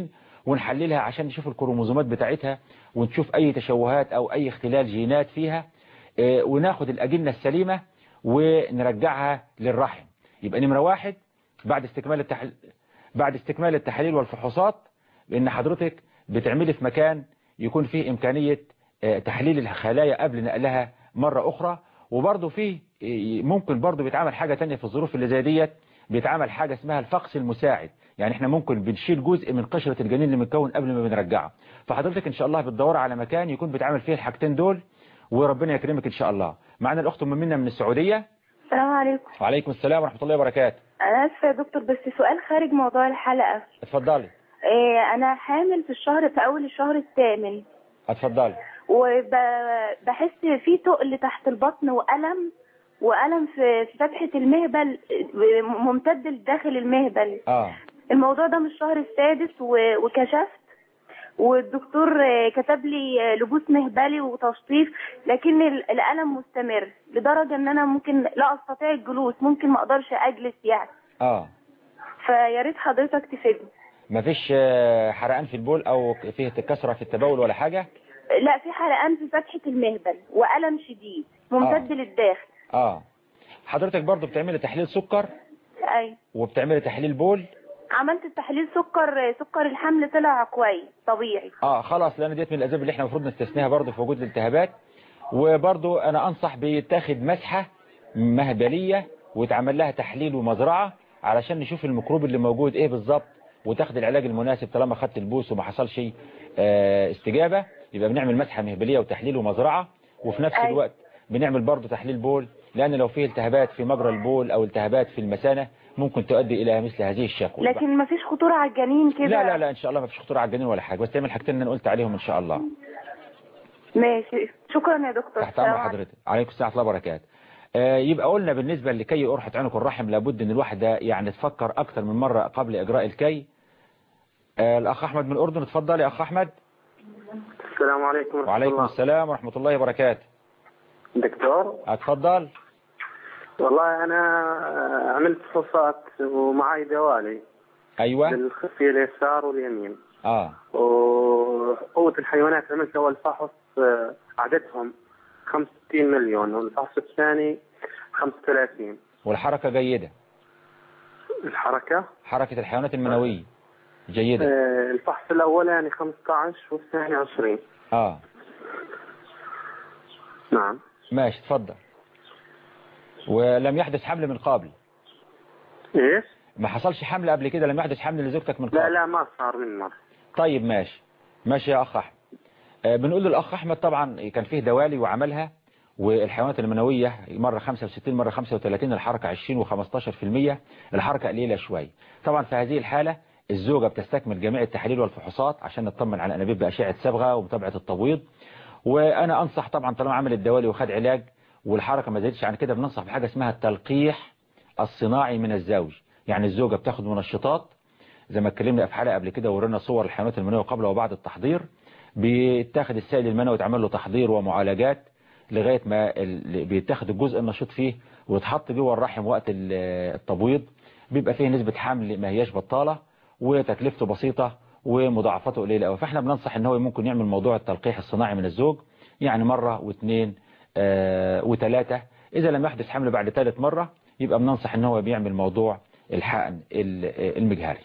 ونحللها عشان نشوف الكروموزومات بتاعتها ونشوف أي تشوهات أو أي اختلال جينات فيها آه، وناخد الأجنة السليمة ونرجعها للرحم يبقى نمرة واحد بعد استكمال التحليل بعد استكمال التحاليل والفحوصات بأن حضرتك بتعملي في مكان يكون فيه إمكانية آه، تحليل الخلايا قبل نقلها مرة أخرى وبرضه فيه آه، ممكن برضه بيتعمل حاجة تانية في الظروف اللي زي ديت بيتعمل حاجة اسمها الفقس المساعد يعني احنا ممكن بنشيل جزء من قشرة الجنين اللي متكون قبل ما بنرجعه فحضرتك ان شاء الله بتدور على مكان يكون بيتعمل فيه الحاجتين دول وربنا يكرمك ان شاء الله معنا الاخت ام منى من السعودية السلام عليكم وعليكم السلام ورحمة الله وبركاته انا اسفه يا دكتور بس سؤال خارج موضوع الحلقه اتفضلي إيه انا حامل في الشهر في اول الشهر الثامن اتفضلي وبحس في تقل تحت البطن والم والم في في فتحه المهبل آه، ممتد لداخل المهبل اه الموضوع ده من الشهر السادس و- وكشفت والدكتور آه، كتب لي آه، لبوس مهبلي وتشطيف لكن ال- الالم مستمر لدرجه ان انا ممكن لا استطيع الجلوس ممكن ما اقدرش اجلس يعني اه فيا ريت حضرتك تفيدني مفيش آه، حرقان في البول او فيه كسرة في التبول ولا حاجة لا في حرقان في فتحه المهبل والم شديد ممتد آه. للداخل اه حضرتك برضو بتعملي تحليل سكر اي وبتعملي تحليل بول عملت تحليل سكر سكر الحمل طلع كويس طبيعي اه خلاص لان ديت من الاسباب اللي احنا المفروض نستثنيها برضو في وجود الالتهابات وبرضو انا انصح بيتاخد مسحة مهبلية ويتعمل لها تحليل ومزرعة علشان نشوف الميكروب اللي موجود ايه بالظبط وتاخد العلاج المناسب طالما خدت البوس وما حصلش آه، استجابة يبقى بنعمل مسحة مهبلية وتحليل ومزرعة وفي نفس أيوة. الوقت بنعمل برضو تحليل بول لان لو فيه التهابات في مجرى البول او التهابات في المثانة ممكن تؤدي الى مثل هذه الشكوى لكن ما فيش خطوره على الجنين كده لا لا لا ان شاء الله ما فيش خطوره على الجنين ولا حاجه بس تعمل حاجتين اللي انا قلت عليهم ان شاء الله ماشي شكرا يا دكتور تحت امر السلام عليكم. حضرتك عليكم السلام ورحمه الله وبركاته آه، يبقى قلنا بالنسبه لكي قرحه عنق الرحم لابد ان الواحده يعني تفكر اكثر من مره قبل اجراء الكي آه، الاخ احمد من الاردن اتفضل يا اخ احمد السلام عليكم ورحمة وعليكم الله السلام ورحمه الله وبركاته دكتور اتفضل والله أنا عملت فحوصات ومعاي دوالي ايوه للخصية اليسار واليمين اه وقوة الحيوانات عملت أول فحص آه، عددهم 65 مليون والفحص الثاني 35 والحركه جيده الحركة حركه الحيوانات المنويه جيده آه، الفحص الأولاني 15 والثاني 20 اه نعم ماشي اتفضل ولم يحدث حمل من قبل إيش؟ ما حصلش حمل قبل كده لم يحدث حمل لزوجتك من قبل لا لا ما صار من مرة طيب ماشي ماشي يا أخ أحمد آه، بنقول للأخ أحمد طبعا كان فيه دوالي وعملها والحيوانات المنوية مرة 65 مرة 35 الحركة 20 و15% الحركة قليلة شوية طبعا في هذه الحالة الزوجة بتستكمل جميع التحاليل والفحوصات عشان نطمن على أنابيب بأشعة صبغة ومتابعة التبويض وأنا أنصح طبعا طالما عمل الدوالي وخد علاج والحركة ما زادتش عن كده بننصح بحاجة اسمها التلقيح الصناعي من الزوج يعني الزوجة بتاخد منشطات زي ما اتكلمنا في حلقة قبل كده وورينا صور الحيوانات المنوية قبل وبعد التحضير بيتاخد السائل المنوي ويتعمل له تحضير ومعالجات لغاية ما ال- بيتاخد الجزء النشيط فيه ويتحط جوه الرحم وقت ال- التبويض بيبقى فيه نسبة حمل ما هياش بطالة وتكلفته بسيطة ومضاعفاته قليلة قوي فاحنا بننصح ان هو ممكن يعمل موضوع التلقيح الصناعي من الزوج يعني مرة واثنين آه وثلاثة اذا لم يحدث حمل بعد ثالث مرة يبقى بننصح ان هو بيعمل موضوع الحقن ال- المجهري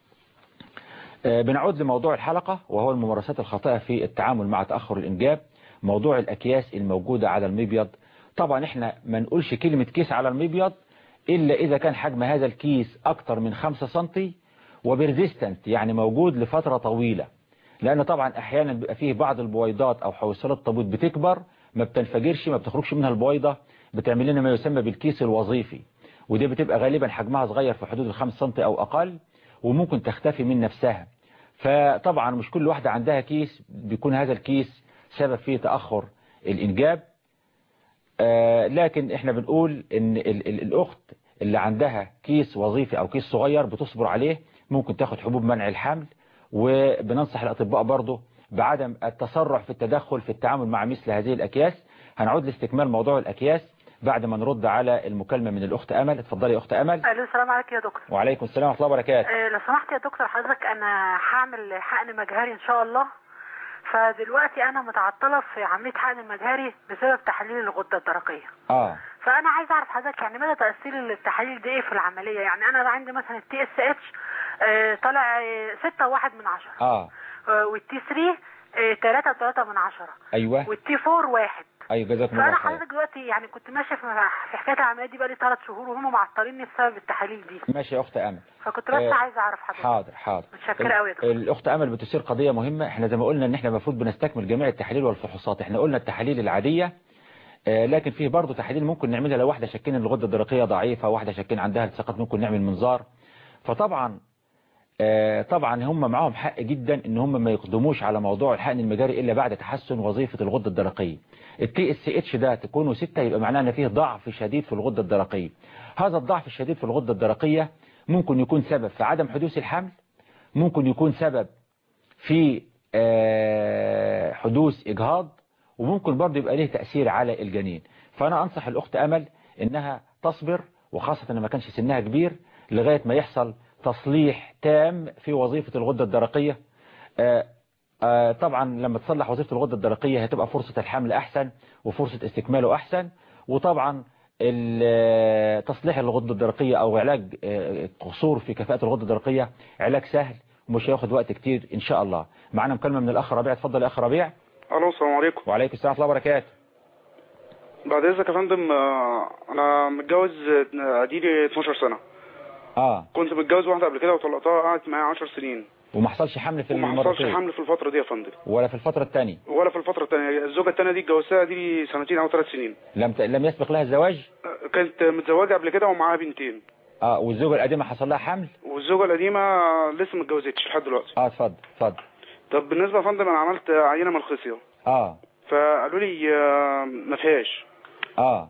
آه، بنعود لموضوع الحلقة وهو الممارسات الخاطئة في التعامل مع تأخر الإنجاب موضوع الأكياس الموجودة على المبيض طبعا احنا ما نقولش كلمة كيس على المبيض إلا إذا كان حجم هذا الكيس أكتر من 5 سنتي وبرزيستنت يعني موجود لفترة طويلة لأن طبعا أحيانا بيبقى فيه بعض البويضات أو حويصلات التبويض بتكبر ما بتنفجرش ما بتخرجش منها البويضة بتعمل لنا ما يسمى بالكيس الوظيفي ودي بتبقى غالبا حجمها صغير في حدود الخمس سنتي أو أقل وممكن تختفي من نفسها فطبعا مش كل واحدة عندها كيس بيكون هذا الكيس سبب فيه تأخر الإنجاب آه لكن احنا بنقول ان ال ال الأخت اللي عندها كيس وظيفي أو كيس صغير بتصبر عليه ممكن تاخد حبوب منع الحمل وبننصح الأطباء برضه بعدم التسرع في التدخل في التعامل مع مثل هذه الأكياس هنعود لاستكمال موضوع الأكياس بعد ما نرد على المكالمة من الأخت أمل اتفضلي يا أخت أمل الو السلام عليكم يا دكتور وعليكم السلام ورحمة الله وبركاته آه، لو سمحت يا دكتور حضرتك انا هعمل حقن مجهري ان شاء الله فدلوقتي انا متعطله في عمليه حقن المجهري بسبب تحليل الغده الدرقيه اه فانا عايز اعرف حضرتك يعني مدى تاثير التحاليل دي ايه في العمليه يعني انا عندي مثلا التي اس اتش طالع آه، ستة وواحد من عشرة اه آه، والتي 3 آه، تلاتة وتلاتة من عشرة أيوة والتي 4 واحد أيوة جزاكم الله فانا خير حضرتك دلوقتي يعني كنت ماشيه في في حكايه العمليه دي بقالي ثلاث شهور وهم معطليني بسبب التحاليل دي ماشي يا أخت أمل فكنت بس آه، عايزه اعرف حضرتك حاضر حاضر متشكرة أوي يا دكتور. الأخت أمل بتثير قضية مهمة احنا زي ما قلنا ان احنا المفروض بنستكمل جميع التحاليل والفحوصات احنا قلنا التحاليل العادية آه، لكن فيه برضه تحاليل ممكن نعملها لو واحدة شاكين ان الغدة الدرقية ضعيفة واحدة شاكين عندها التساقط ممكن نعمل منظار فطبعا آه، طبعا هم معاهم حق جدا ان هم ما يقدموش على موضوع الحقن المجاري الا بعد تحسن وظيفة الغدة الدرقية التي اس اتش ده تكونه ستة يبقى معناه ان فيه ضعف شديد في الغدة الدرقية هذا الضعف الشديد في الغدة الدرقية ممكن يكون سبب في عدم حدوث الحمل ممكن يكون سبب في آه، حدوث إجهاض وممكن برضه يبقى ليه تأثير على الجنين فأنا أنصح الأخت أمل إنها تصبر وخاصة إن ما كانش سنها كبير لغاية ما يحصل تصليح تام في وظيفة الغدة الدرقية آه، آه، طبعا لما تصلح وظيفة الغدة الدرقية هتبقى فرصة الحمل أحسن وفرصة استكماله أحسن وطبعا ال- تصليح الغدة الدرقية أو علاج آه، قصور في كفاءة الغدة الدرقية علاج سهل ومش هياخد وقت كتير إن شاء الله معنا مكالمة من الأخ ربيع اتفضل يا أخ ربيع الو السلام عليكم وعليكم السلام ورحمة الله وبركاته بعد اذنك يا فندم آه، انا متجوز آه، اديلي 12 سنه اه كنت متجوز واحده قبل كده وطلقتها قعدت معايا 10 سنين وما حصلش حمل في وما حصلش المرتين حمل في الفتره دي يا فندم ولا في الفترة الثانية ولا في الفتره الثانيه الزوجه الثانيه دي اتجوزتها دي سنتين او ثلاث سنين لم ت... لم يسبق لها الزواج آه، كانت متزوجه قبل كده ومعاها بنتين اه والزوجة القديمة حصل لها حمل والزوجه القديمه لسه ما اتجوزتش لحد دلوقتي اه اتفضل اتفضل طب بالنسبه يا فندم انا عملت عينه من الخصيه اه فقالوا لي آه، ما فيهاش اه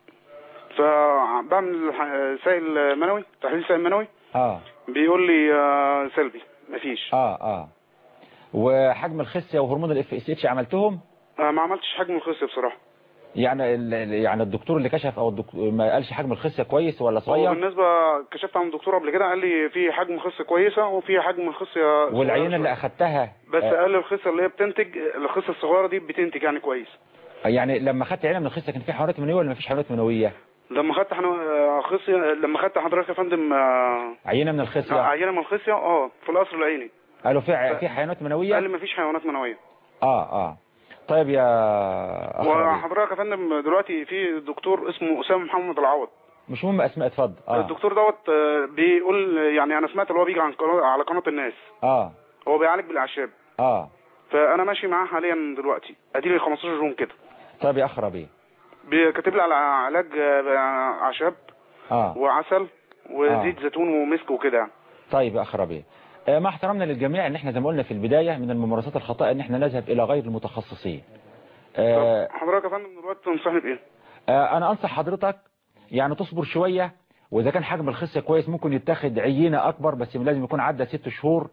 فبعمل ح- سائل منوي تحليل سائل منوي اه بيقول لي آه، سلبي مفيش اه اه وحجم الخصية وهرمون الاف اس اتش عملتهم آه، ما عملتش حجم الخصيه بصراحه يعني ال- ال- يعني الدكتور اللي كشف او الدكتور ما قالش حجم الخصية كويس ولا هو صغير بالنسبه كشفت عند الدكتور قبل كده قال لي في حجم خصيه كويسه وفي حجم خصيه صغيرة والعينة اللي شوية. اخدتها بس آه، قال لي الخصيه اللي هي بتنتج الخصيه الصغيره دي بتنتج يعني كويس يعني لما خدت عينة من الخصية كان في حيوانات منوية ولا ما فيش حيوانات منوية لما خدت حنو... آه، خصيه لما خدت حضرتك يا فندم آه، عينة من الخصية عينه من الخصيه اه في القصر العيني قالوا في ع- في حيوانات منوية قال لي مفيش حيوانات منويه اه اه طيب يا اخ ربيع وحضرتك يا فندم دلوقتي في دكتور اسمه اسامه محمد العوض مش مهم اسماء اتفضل اه الدكتور دوت آه، بيقول يعني انا سمعت اللي هو بيجي عن قناة على قناه الناس اه هو بيعالج بالاعشاب اه فانا ماشي معاه حاليا دلوقتي اديلي 15 يوم كده طيب يا اخ ربيع كاتب لي على علاج آه، اعشاب اه وعسل وزيت زيتون ومسك وكده يعني طيب يا اخ ربيع آه، مع احترامنا للجميع ان احنا زي ما قلنا في البداية من الممارسات الخطأ ان احنا نذهب الى غير المتخصصين آه، حضرتك يا فندم دلوقتي تنصحني بايه؟ آه، انا انصح حضرتك يعني تصبر شوية واذا كان حجم الخصية كويس ممكن يتاخد عينة اكبر بس لازم يكون عدى ست شهور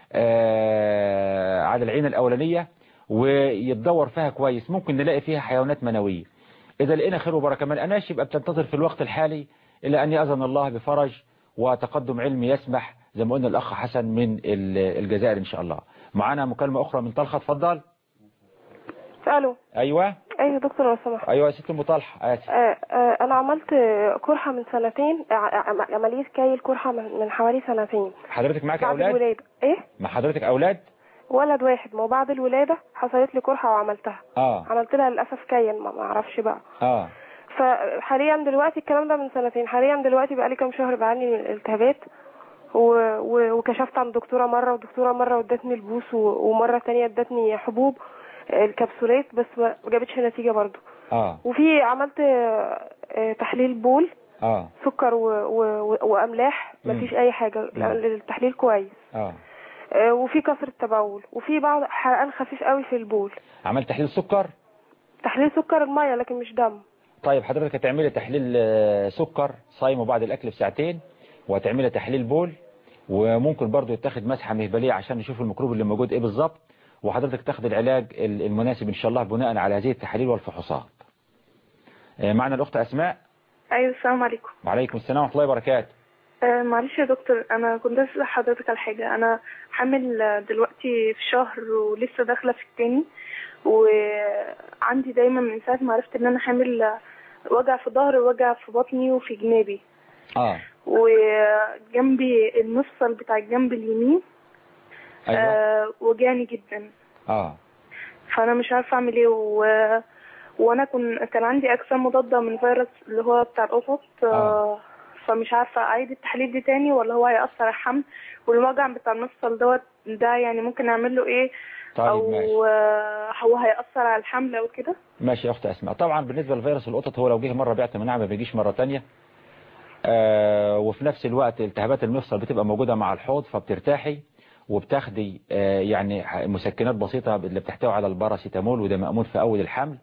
آه، على العينة الاولانية ويتدور فيها كويس ممكن نلاقي فيها حيوانات منوية اذا لقينا خير وبركة ما لقيناش يبقى بتنتظر في الوقت الحالي الى ان يأذن الله بفرج وتقدم علمي يسمح زي ما قلنا الاخ حسن من ال- الجزائر ان شاء الله معانا مكالمة اخرى من طلخة اتفضل الو ايوه ايوه دكتور لو سمحت ايوه يا ست ام طلحة اسف آه آه انا عملت قرحه من سنتين ع- ع- عمليه كي القرحه من من حوالي سنتين حضرتك معاك بعد اولاد الولاده ايه مع حضرتك اولاد ولد واحد ما هو بعد الولاده حصلت لي قرحه وعملتها اه عملت لها للاسف كيا ما ما اعرفش بقى اه فحاليا دلوقتي الكلام ده من سنتين حاليا دلوقتي بقى لي كام شهر بعاني من الالتهابات و... و... وكشفت عند دكتوره مره ودكتوره مره ادتني البوس و... ومره تانية ادتني حبوب آه، الكبسولات بس ما جابتش نتيجه برضو اه وفي عملت آه، آه، تحليل بول اه سكر و... و... و... واملاح مم. مفيش اي حاجه مم. التحليل كويس اه آه، وفي كسر تبول وفي بعض حرقان خفيف قوي في البول عملت تحليل سكر تحليل سكر الميه لكن مش دم طيب حضرتك هتعملي تحليل آه، سكر صايم وبعد الاكل بساعتين وهتعملي تحليل بول وممكن برضو يتاخد مسحه مهبليه عشان نشوف الميكروب اللي موجود ايه بالظبط وحضرتك تاخد العلاج ال- المناسب ان شاء الله بناء على هذه التحاليل والفحوصات آه، معنا الأخت أسماء ايوه السلام عليكم وعليكم السلام ورحمة الله وبركاته آه معلش يا دكتور انا كنت اسال حضرتك على حاجه انا حامل آه، دلوقتي في شهر ولسه داخله في التاني وعندي دايما من ساعه ما عرفت ان انا حامل آه، وجع في ظهري ووجع في بطني وفي جنابي اه وجنبي المفصل بتاع الجنب اليمين أيوة آه وجعني جدا اه فانا مش عارفه اعمل ايه و... وانا كن... كان عندي اجسام مضاده من فيروس اللي هو بتاع القطط آه. فمش عارفه اعيد التحليل دي تاني ولا هو هيأثر على الحمل والوجع بتاع المفصل دوت ده يعني ممكن اعمل له ايه طيب او ماشي. آه، هو هيأثر على الحمل او كده ماشي يا أخت أسماء طبعا بالنسبة لفيروس القطط هو لو جه مرة بيعت مناعة ما بيجيش مرة تانية آه وفي نفس الوقت التهابات المفصل بتبقى موجودة مع الحوض فبترتاحي وبتاخدي آه يعني مسكنات بسيطة اللي بتحتوي على الباراسيتامول وده مأمون في أول الحمل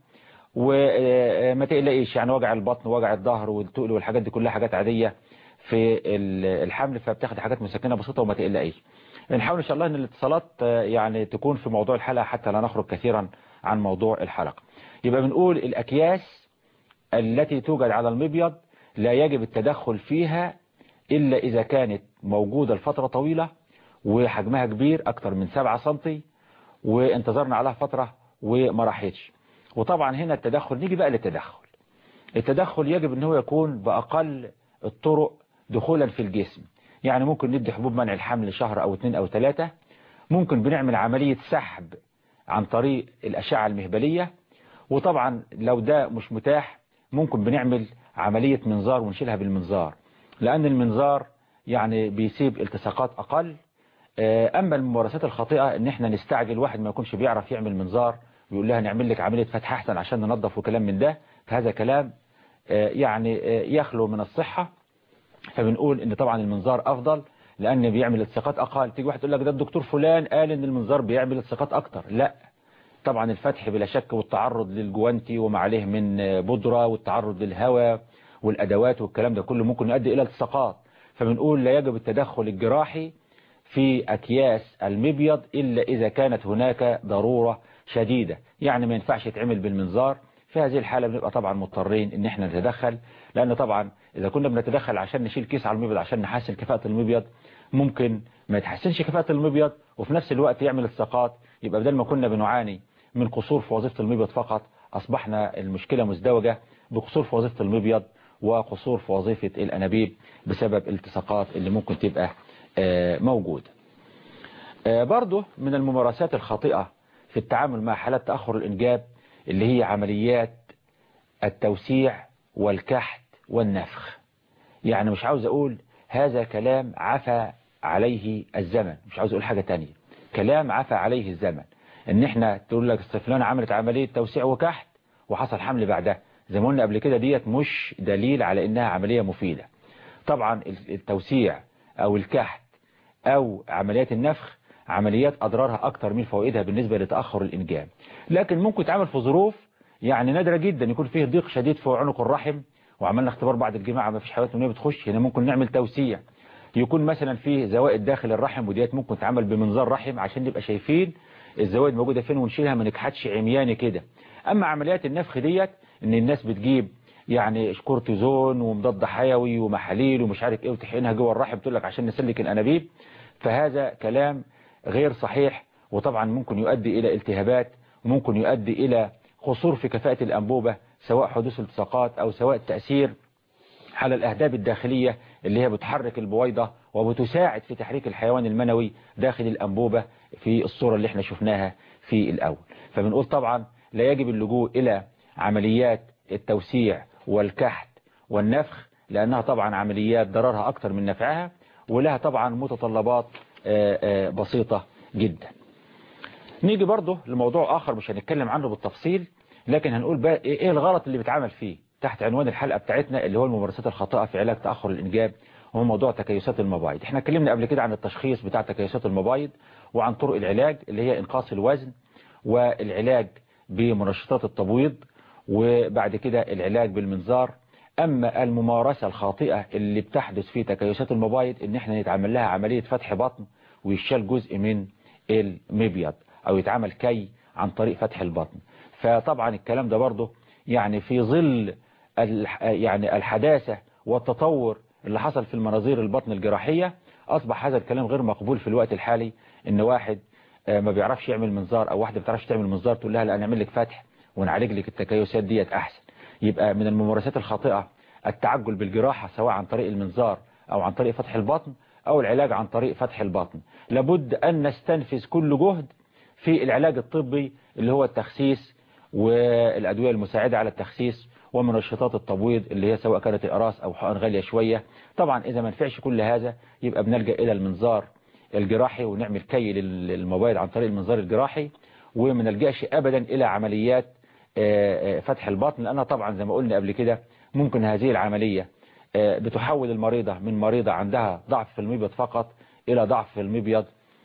وما تقلقيش يعني وجع البطن ووجع الظهر والتقل والحاجات دي كلها حاجات عادية في ال- الحمل فبتاخدي حاجات مسكنة بسيطة وما تقلقيش نحاول إن شاء الله أن الاتصالات آه، يعني تكون في موضوع الحلقة حتى لا نخرج كثيرا عن موضوع الحلقة يبقى بنقول الأكياس التي توجد على المبيض لا يجب التدخل فيها إلا إذا كانت موجودة لفترة طويلة وحجمها كبير أكتر من 7 سنتي وانتظرنا عليها فترة وما راحتش وطبعا هنا التدخل نيجي بقى للتدخل التدخل يجب ان هو يكون بأقل الطرق دخولا في الجسم يعني ممكن ندي حبوب منع الحمل شهر أو اتنين أو ثلاثة ممكن بنعمل عملية سحب عن طريق الأشعة المهبلية وطبعا لو ده مش متاح ممكن بنعمل عملية منظار ونشيلها بالمنظار لأن المنظار يعني بيسيب التصاقات أقل آه، أما الممارسات الخاطئة إن إحنا نستعجل واحد ما يكونش بيعرف يعمل منظار ويقول لها نعمل لك عملية فتح أحسن عشان ننظف وكلام من ده فهذا كلام آه، يعني آه، يخلو من الصحة فبنقول إن طبعا المنظار أفضل لأن بيعمل التصاقات أقل تيجي واحد تقول لك ده الدكتور فلان قال إن المنظار بيعمل التصاقات أكتر لا طبعا الفتح بلا شك والتعرض للجوانتي وما عليه من بودرة والتعرض للهواء والأدوات والكلام ده كله ممكن يؤدي إلى التصاقات فبنقول لا يجب التدخل الجراحي في أكياس المبيض إلا إذا كانت هناك ضرورة شديدة يعني ما ينفعش يتعمل بالمنظار في هذه الحالة بنبقى طبعا مضطرين ان احنا نتدخل لان طبعا اذا كنا بنتدخل عشان نشيل كيس على المبيض عشان نحسن كفاءة المبيض ممكن ما يتحسنش كفاءة المبيض وفي نفس الوقت يعمل السقاط يبقى بدل ما كنا بنعاني من قصور في وظيفة المبيض فقط أصبحنا المشكلة مزدوجة بقصور في وظيفة المبيض وقصور في وظيفة الأنابيب بسبب التصاقات اللي ممكن تبقى آه، موجودة آه، برضه من الممارسات الخاطئة في التعامل مع حالات تأخر الإنجاب اللي هي عمليات التوسيع والكحت والنفخ يعني مش عاوز أقول هذا كلام عفى عليه الزمن مش عاوز أقول حاجة تانية كلام عفى عليه الزمن ان احنا تقول لك فلانة عملت عملية توسيع وكحت وحصل حمل بعدها زي ما قلنا قبل كده ديت مش دليل على انها عملية مفيدة طبعا التوسيع او الكحت او عمليات النفخ عمليات اضرارها اكتر من فوائدها بالنسبة لتأخر الانجاب لكن ممكن تعمل في ظروف يعني نادرة جدا يكون فيه ضيق شديد في عنق الرحم وعملنا اختبار بعد الجماعة ما فيش حيوانات منية بتخش هنا ممكن نعمل توسيع يكون مثلا فيه زوائد داخل الرحم وديت ممكن تعمل بمنظار رحم عشان نبقى شايفين الزوائد موجودة فين ونشيلها ما نكحتش عمياني كده اما عمليات النفخ ديت ان الناس بتجيب يعني كورتيزون ومضاد حيوي ومحاليل ومش عارف ايه وتحقنها جوه الرحم تقول لك عشان نسلك الانابيب فهذا كلام غير صحيح وطبعا ممكن يؤدي الى التهابات وممكن يؤدي الى قصور في كفاءة الانبوبة سواء حدوث التصاقات او سواء تأثير على الأهداب الداخلية اللي هي بتحرك البويضة وبتساعد في تحريك الحيوان المنوي داخل الأنبوبة في الصورة اللي احنا شفناها في الأول فبنقول طبعا لا يجب اللجوء إلى عمليات التوسيع والكحت والنفخ لأنها طبعا عمليات ضررها أكتر من نفعها ولها طبعا متطلبات آه، آه، بسيطة جدا نيجي برضه لموضوع آخر مش هنتكلم عنه بالتفصيل لكن هنقول بقى ايه الغلط اللي بيتعمل فيه تحت عنوان الحلقة بتاعتنا اللي هو الممارسات الخاطئة في علاج تأخر الإنجاب وهو موضوع تكيسات المبايض احنا اتكلمنا قبل كده عن التشخيص بتاع تكيسات المبايض وعن طرق العلاج اللي هي إنقاص الوزن والعلاج بمنشطات التبويض وبعد كده العلاج بالمنظار أما الممارسة الخاطئة اللي بتحدث في تكيسات المبايض إن احنا نتعمل لها عملية فتح بطن ويشال جزء من المبيض أو يتعمل كي عن طريق فتح البطن فطبعا الكلام ده برضه يعني في ظل الح- يعني الحداثة والتطور اللي حصل في المناظير البطن الجراحية أصبح هذا الكلام غير مقبول في الوقت الحالي إن واحد آه، ما بيعرفش يعمل منظار أو واحدة ما بتعرفش تعمل منظار تقول لها لا نعمل لك فتح ونعالج لك التكيسات ديت أحسن يبقى من الممارسات الخاطئة التعجل بالجراحة سواء عن طريق المنظار أو عن طريق فتح البطن أو العلاج عن طريق فتح البطن لابد أن نستنفذ كل جهد في العلاج الطبي اللي هو التخسيس والأدوية المساعدة على التخسيس ومنشطات التبويض اللي هي سواء كانت الأراس أو حقن غالية شوية طبعا إذا ما نفعش كل هذا يبقى بنلجأ إلى المنظار الجراحي ونعمل كي لل- للمبايض عن طريق المنظار الجراحي وما نلجأش أبدا إلى عمليات آه، آه، فتح البطن لأنها طبعا زي ما قلنا قبل كده ممكن هذه العملية آه، بتحول المريضة من مريضة عندها ضعف في المبيض فقط إلى ضعف في المبيض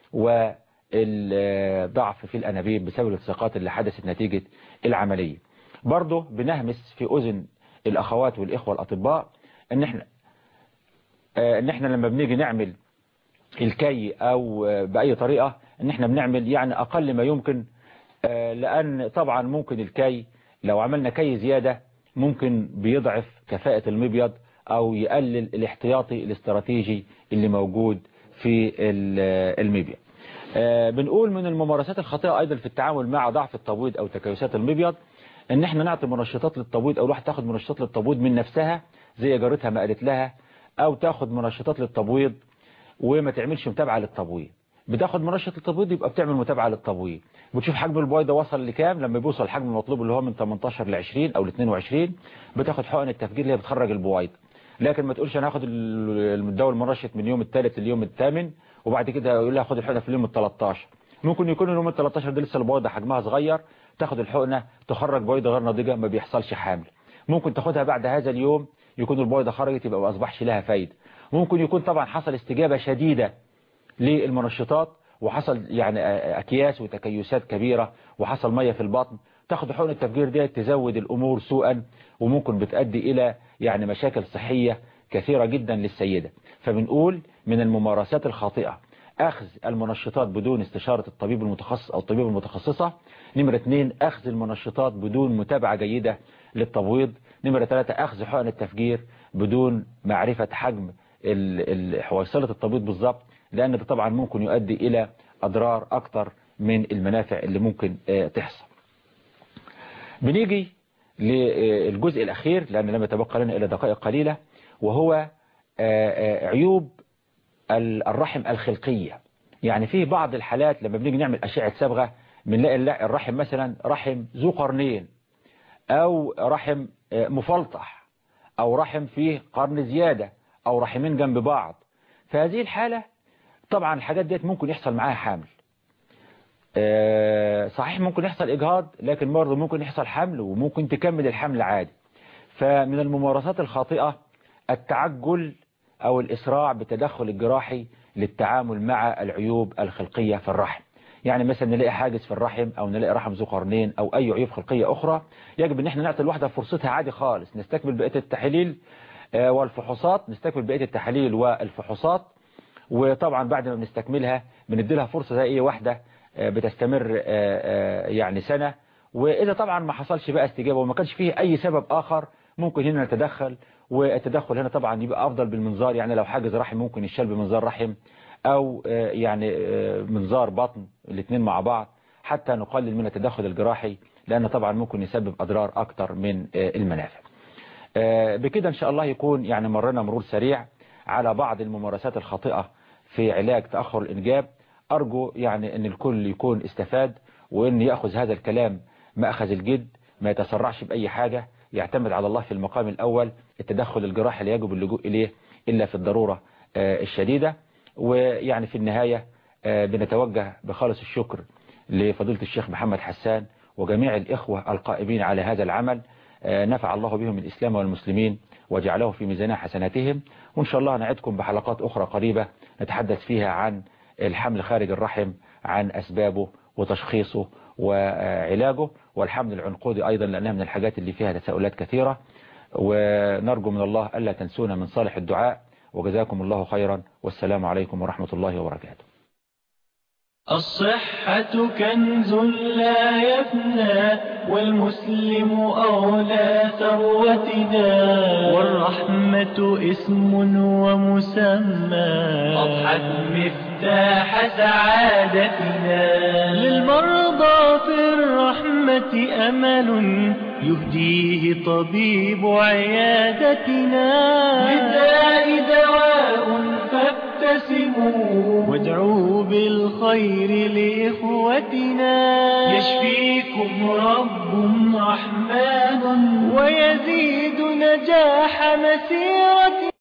والضعف في الأنابيب بسبب الالتصاقات اللي حدثت نتيجة العملية برضه بنهمس في أذن الأخوات والإخوة الأطباء إن إحنا آه، إن إحنا لما بنيجي نعمل الكي أو آه، بأي طريقة إن إحنا بنعمل يعني أقل ما يمكن آه، لأن طبعا ممكن الكي لو عملنا كي زيادة ممكن بيضعف كفاءة المبيض أو يقلل الاحتياطي الاستراتيجي اللي موجود في ال- المبيض آه، بنقول من الممارسات الخاطئة أيضا في التعامل مع ضعف التبويض أو تكيسات المبيض ان احنا نعطي منشطات للتبويض او الواحد تاخد منشطات للتبويض من نفسها زي جارتها ما قالت لها او تاخد منشطات للتبويض وما تعملش متابعة للتبويض بتاخد منشط للتبويض يبقى بتعمل متابعة للتبويض بتشوف حجم البويضة وصل لكام لما بيوصل الحجم المطلوب اللي هو من 18 ل 20 او ل 22 بتاخد حقن التفجير اللي هي بتخرج البويضة لكن ما تقولش انا هاخد ال- الدواء المنشط من يوم الثالث لليوم الثامن وبعد كده يقول لها خد الحقنه في اليوم ال 13 ممكن يكون اليوم ال 13 ده لسه البويضه حجمها صغير تاخد الحقنه تخرج بويضه غير ناضجه ما بيحصلش حامل ممكن تاخدها بعد هذا اليوم يكون البويضه خرجت يبقى ما اصبحش لها فايده ممكن يكون طبعا حصل استجابه شديده للمنشطات وحصل يعني اكياس وتكيسات كبيره وحصل ميه في البطن تاخد حقن التفجير دي تزود الامور سوءا وممكن بتؤدي الى يعني مشاكل صحيه كثيره جدا للسيده فبنقول من الممارسات الخاطئه أخذ المنشطات بدون استشارة الطبيب المتخصص أو الطبيب المتخصصة نمرة اثنين أخذ المنشطات بدون متابعة جيدة للتبويض نمرة ثلاثة أخذ حقن التفجير بدون معرفة حجم ال- ال- حويصلة التبويض بالظبط لأن ده طبعا ممكن يؤدي إلى أضرار أكتر من المنافع اللي ممكن آه، تحصل بنيجي للجزء الأخير لأن لم يتبقى لنا إلا دقائق قليلة وهو آه، آه، عيوب ال- الرحم الخلقية يعني في بعض الحالات لما بنيجي نعمل أشعة صبغة بنلاقي الل- الرحم مثلا رحم ذو قرنين أو رحم آه، مفلطح أو رحم فيه قرن زيادة أو رحمين جنب بعض فهذه الحالة طبعا الحاجات ديت ممكن يحصل معاها حمل آه، صحيح ممكن يحصل إجهاض لكن برضه ممكن يحصل حمل وممكن تكمل الحمل عادي فمن الممارسات الخاطئة التعجل أو الإسراع بالتدخل الجراحي للتعامل مع العيوب الخلقية في الرحم يعني مثلا نلاقي حاجز في الرحم أو نلاقي رحم ذو قرنين أو أي عيوب خلقية أخرى يجب أن احنا نعطي الواحدة فرصتها عادي خالص نستكمل بقية التحاليل آه، والفحوصات نستكمل بقية التحاليل والفحوصات وطبعا بعد ما بنستكملها بندي لها فرصة زي اي واحدة آه، بتستمر آه، آه، يعني سنة واذا طبعا ما حصلش بقى استجابة وما كانش فيه اي سبب اخر ممكن هنا نتدخل والتدخل هنا طبعا يبقى افضل بالمنظار يعني لو حاجز رحم ممكن يشال بمنظار رحم او آه، يعني آه، منظار بطن الاثنين مع بعض حتى نقلل من التدخل الجراحي لان طبعا ممكن يسبب اضرار اكتر من آه، المنافع آه، بكده ان شاء الله يكون يعني مرنا مرور سريع على بعض الممارسات الخاطئة في علاج تأخر الإنجاب أرجو يعني أن الكل يكون استفاد وأن يأخذ هذا الكلام مأخذ الجد ما يتسرعش بأي حاجة يعتمد على الله في المقام الأول التدخل الجراحي لا يجب اللجوء إليه إلا في الضرورة آه، الشديدة ويعني في النهاية آه، بنتوجه بخالص الشكر لفضيلة الشيخ محمد حسان وجميع الإخوة القائمين على هذا العمل آه، نفع الله بهم الإسلام والمسلمين وجعله في ميزان حسناتهم وإن شاء الله نعدكم بحلقات أخرى قريبة نتحدث فيها عن الحمل خارج الرحم عن أسبابه وتشخيصه وعلاجه والحمل العنقودي أيضا لأنها من الحاجات اللي فيها تساؤلات كثيرة ونرجو من الله ألا تنسونا من صالح الدعاء وجزاكم الله خيرا والسلام عليكم ورحمة الله وبركاته الصحة كنز لا يفنى والمسلم أولى ثروتنا والرحمة اسم ومسمى أضحت مفتاح سعادتنا للمرضى في الرحمة أمل يهديه طبيب عيادتنا للداء دواء فابتسموا وادعوا بالخير لإخوتنا يشفيكم رب رحمن ويزيد نجاح مسيرتنا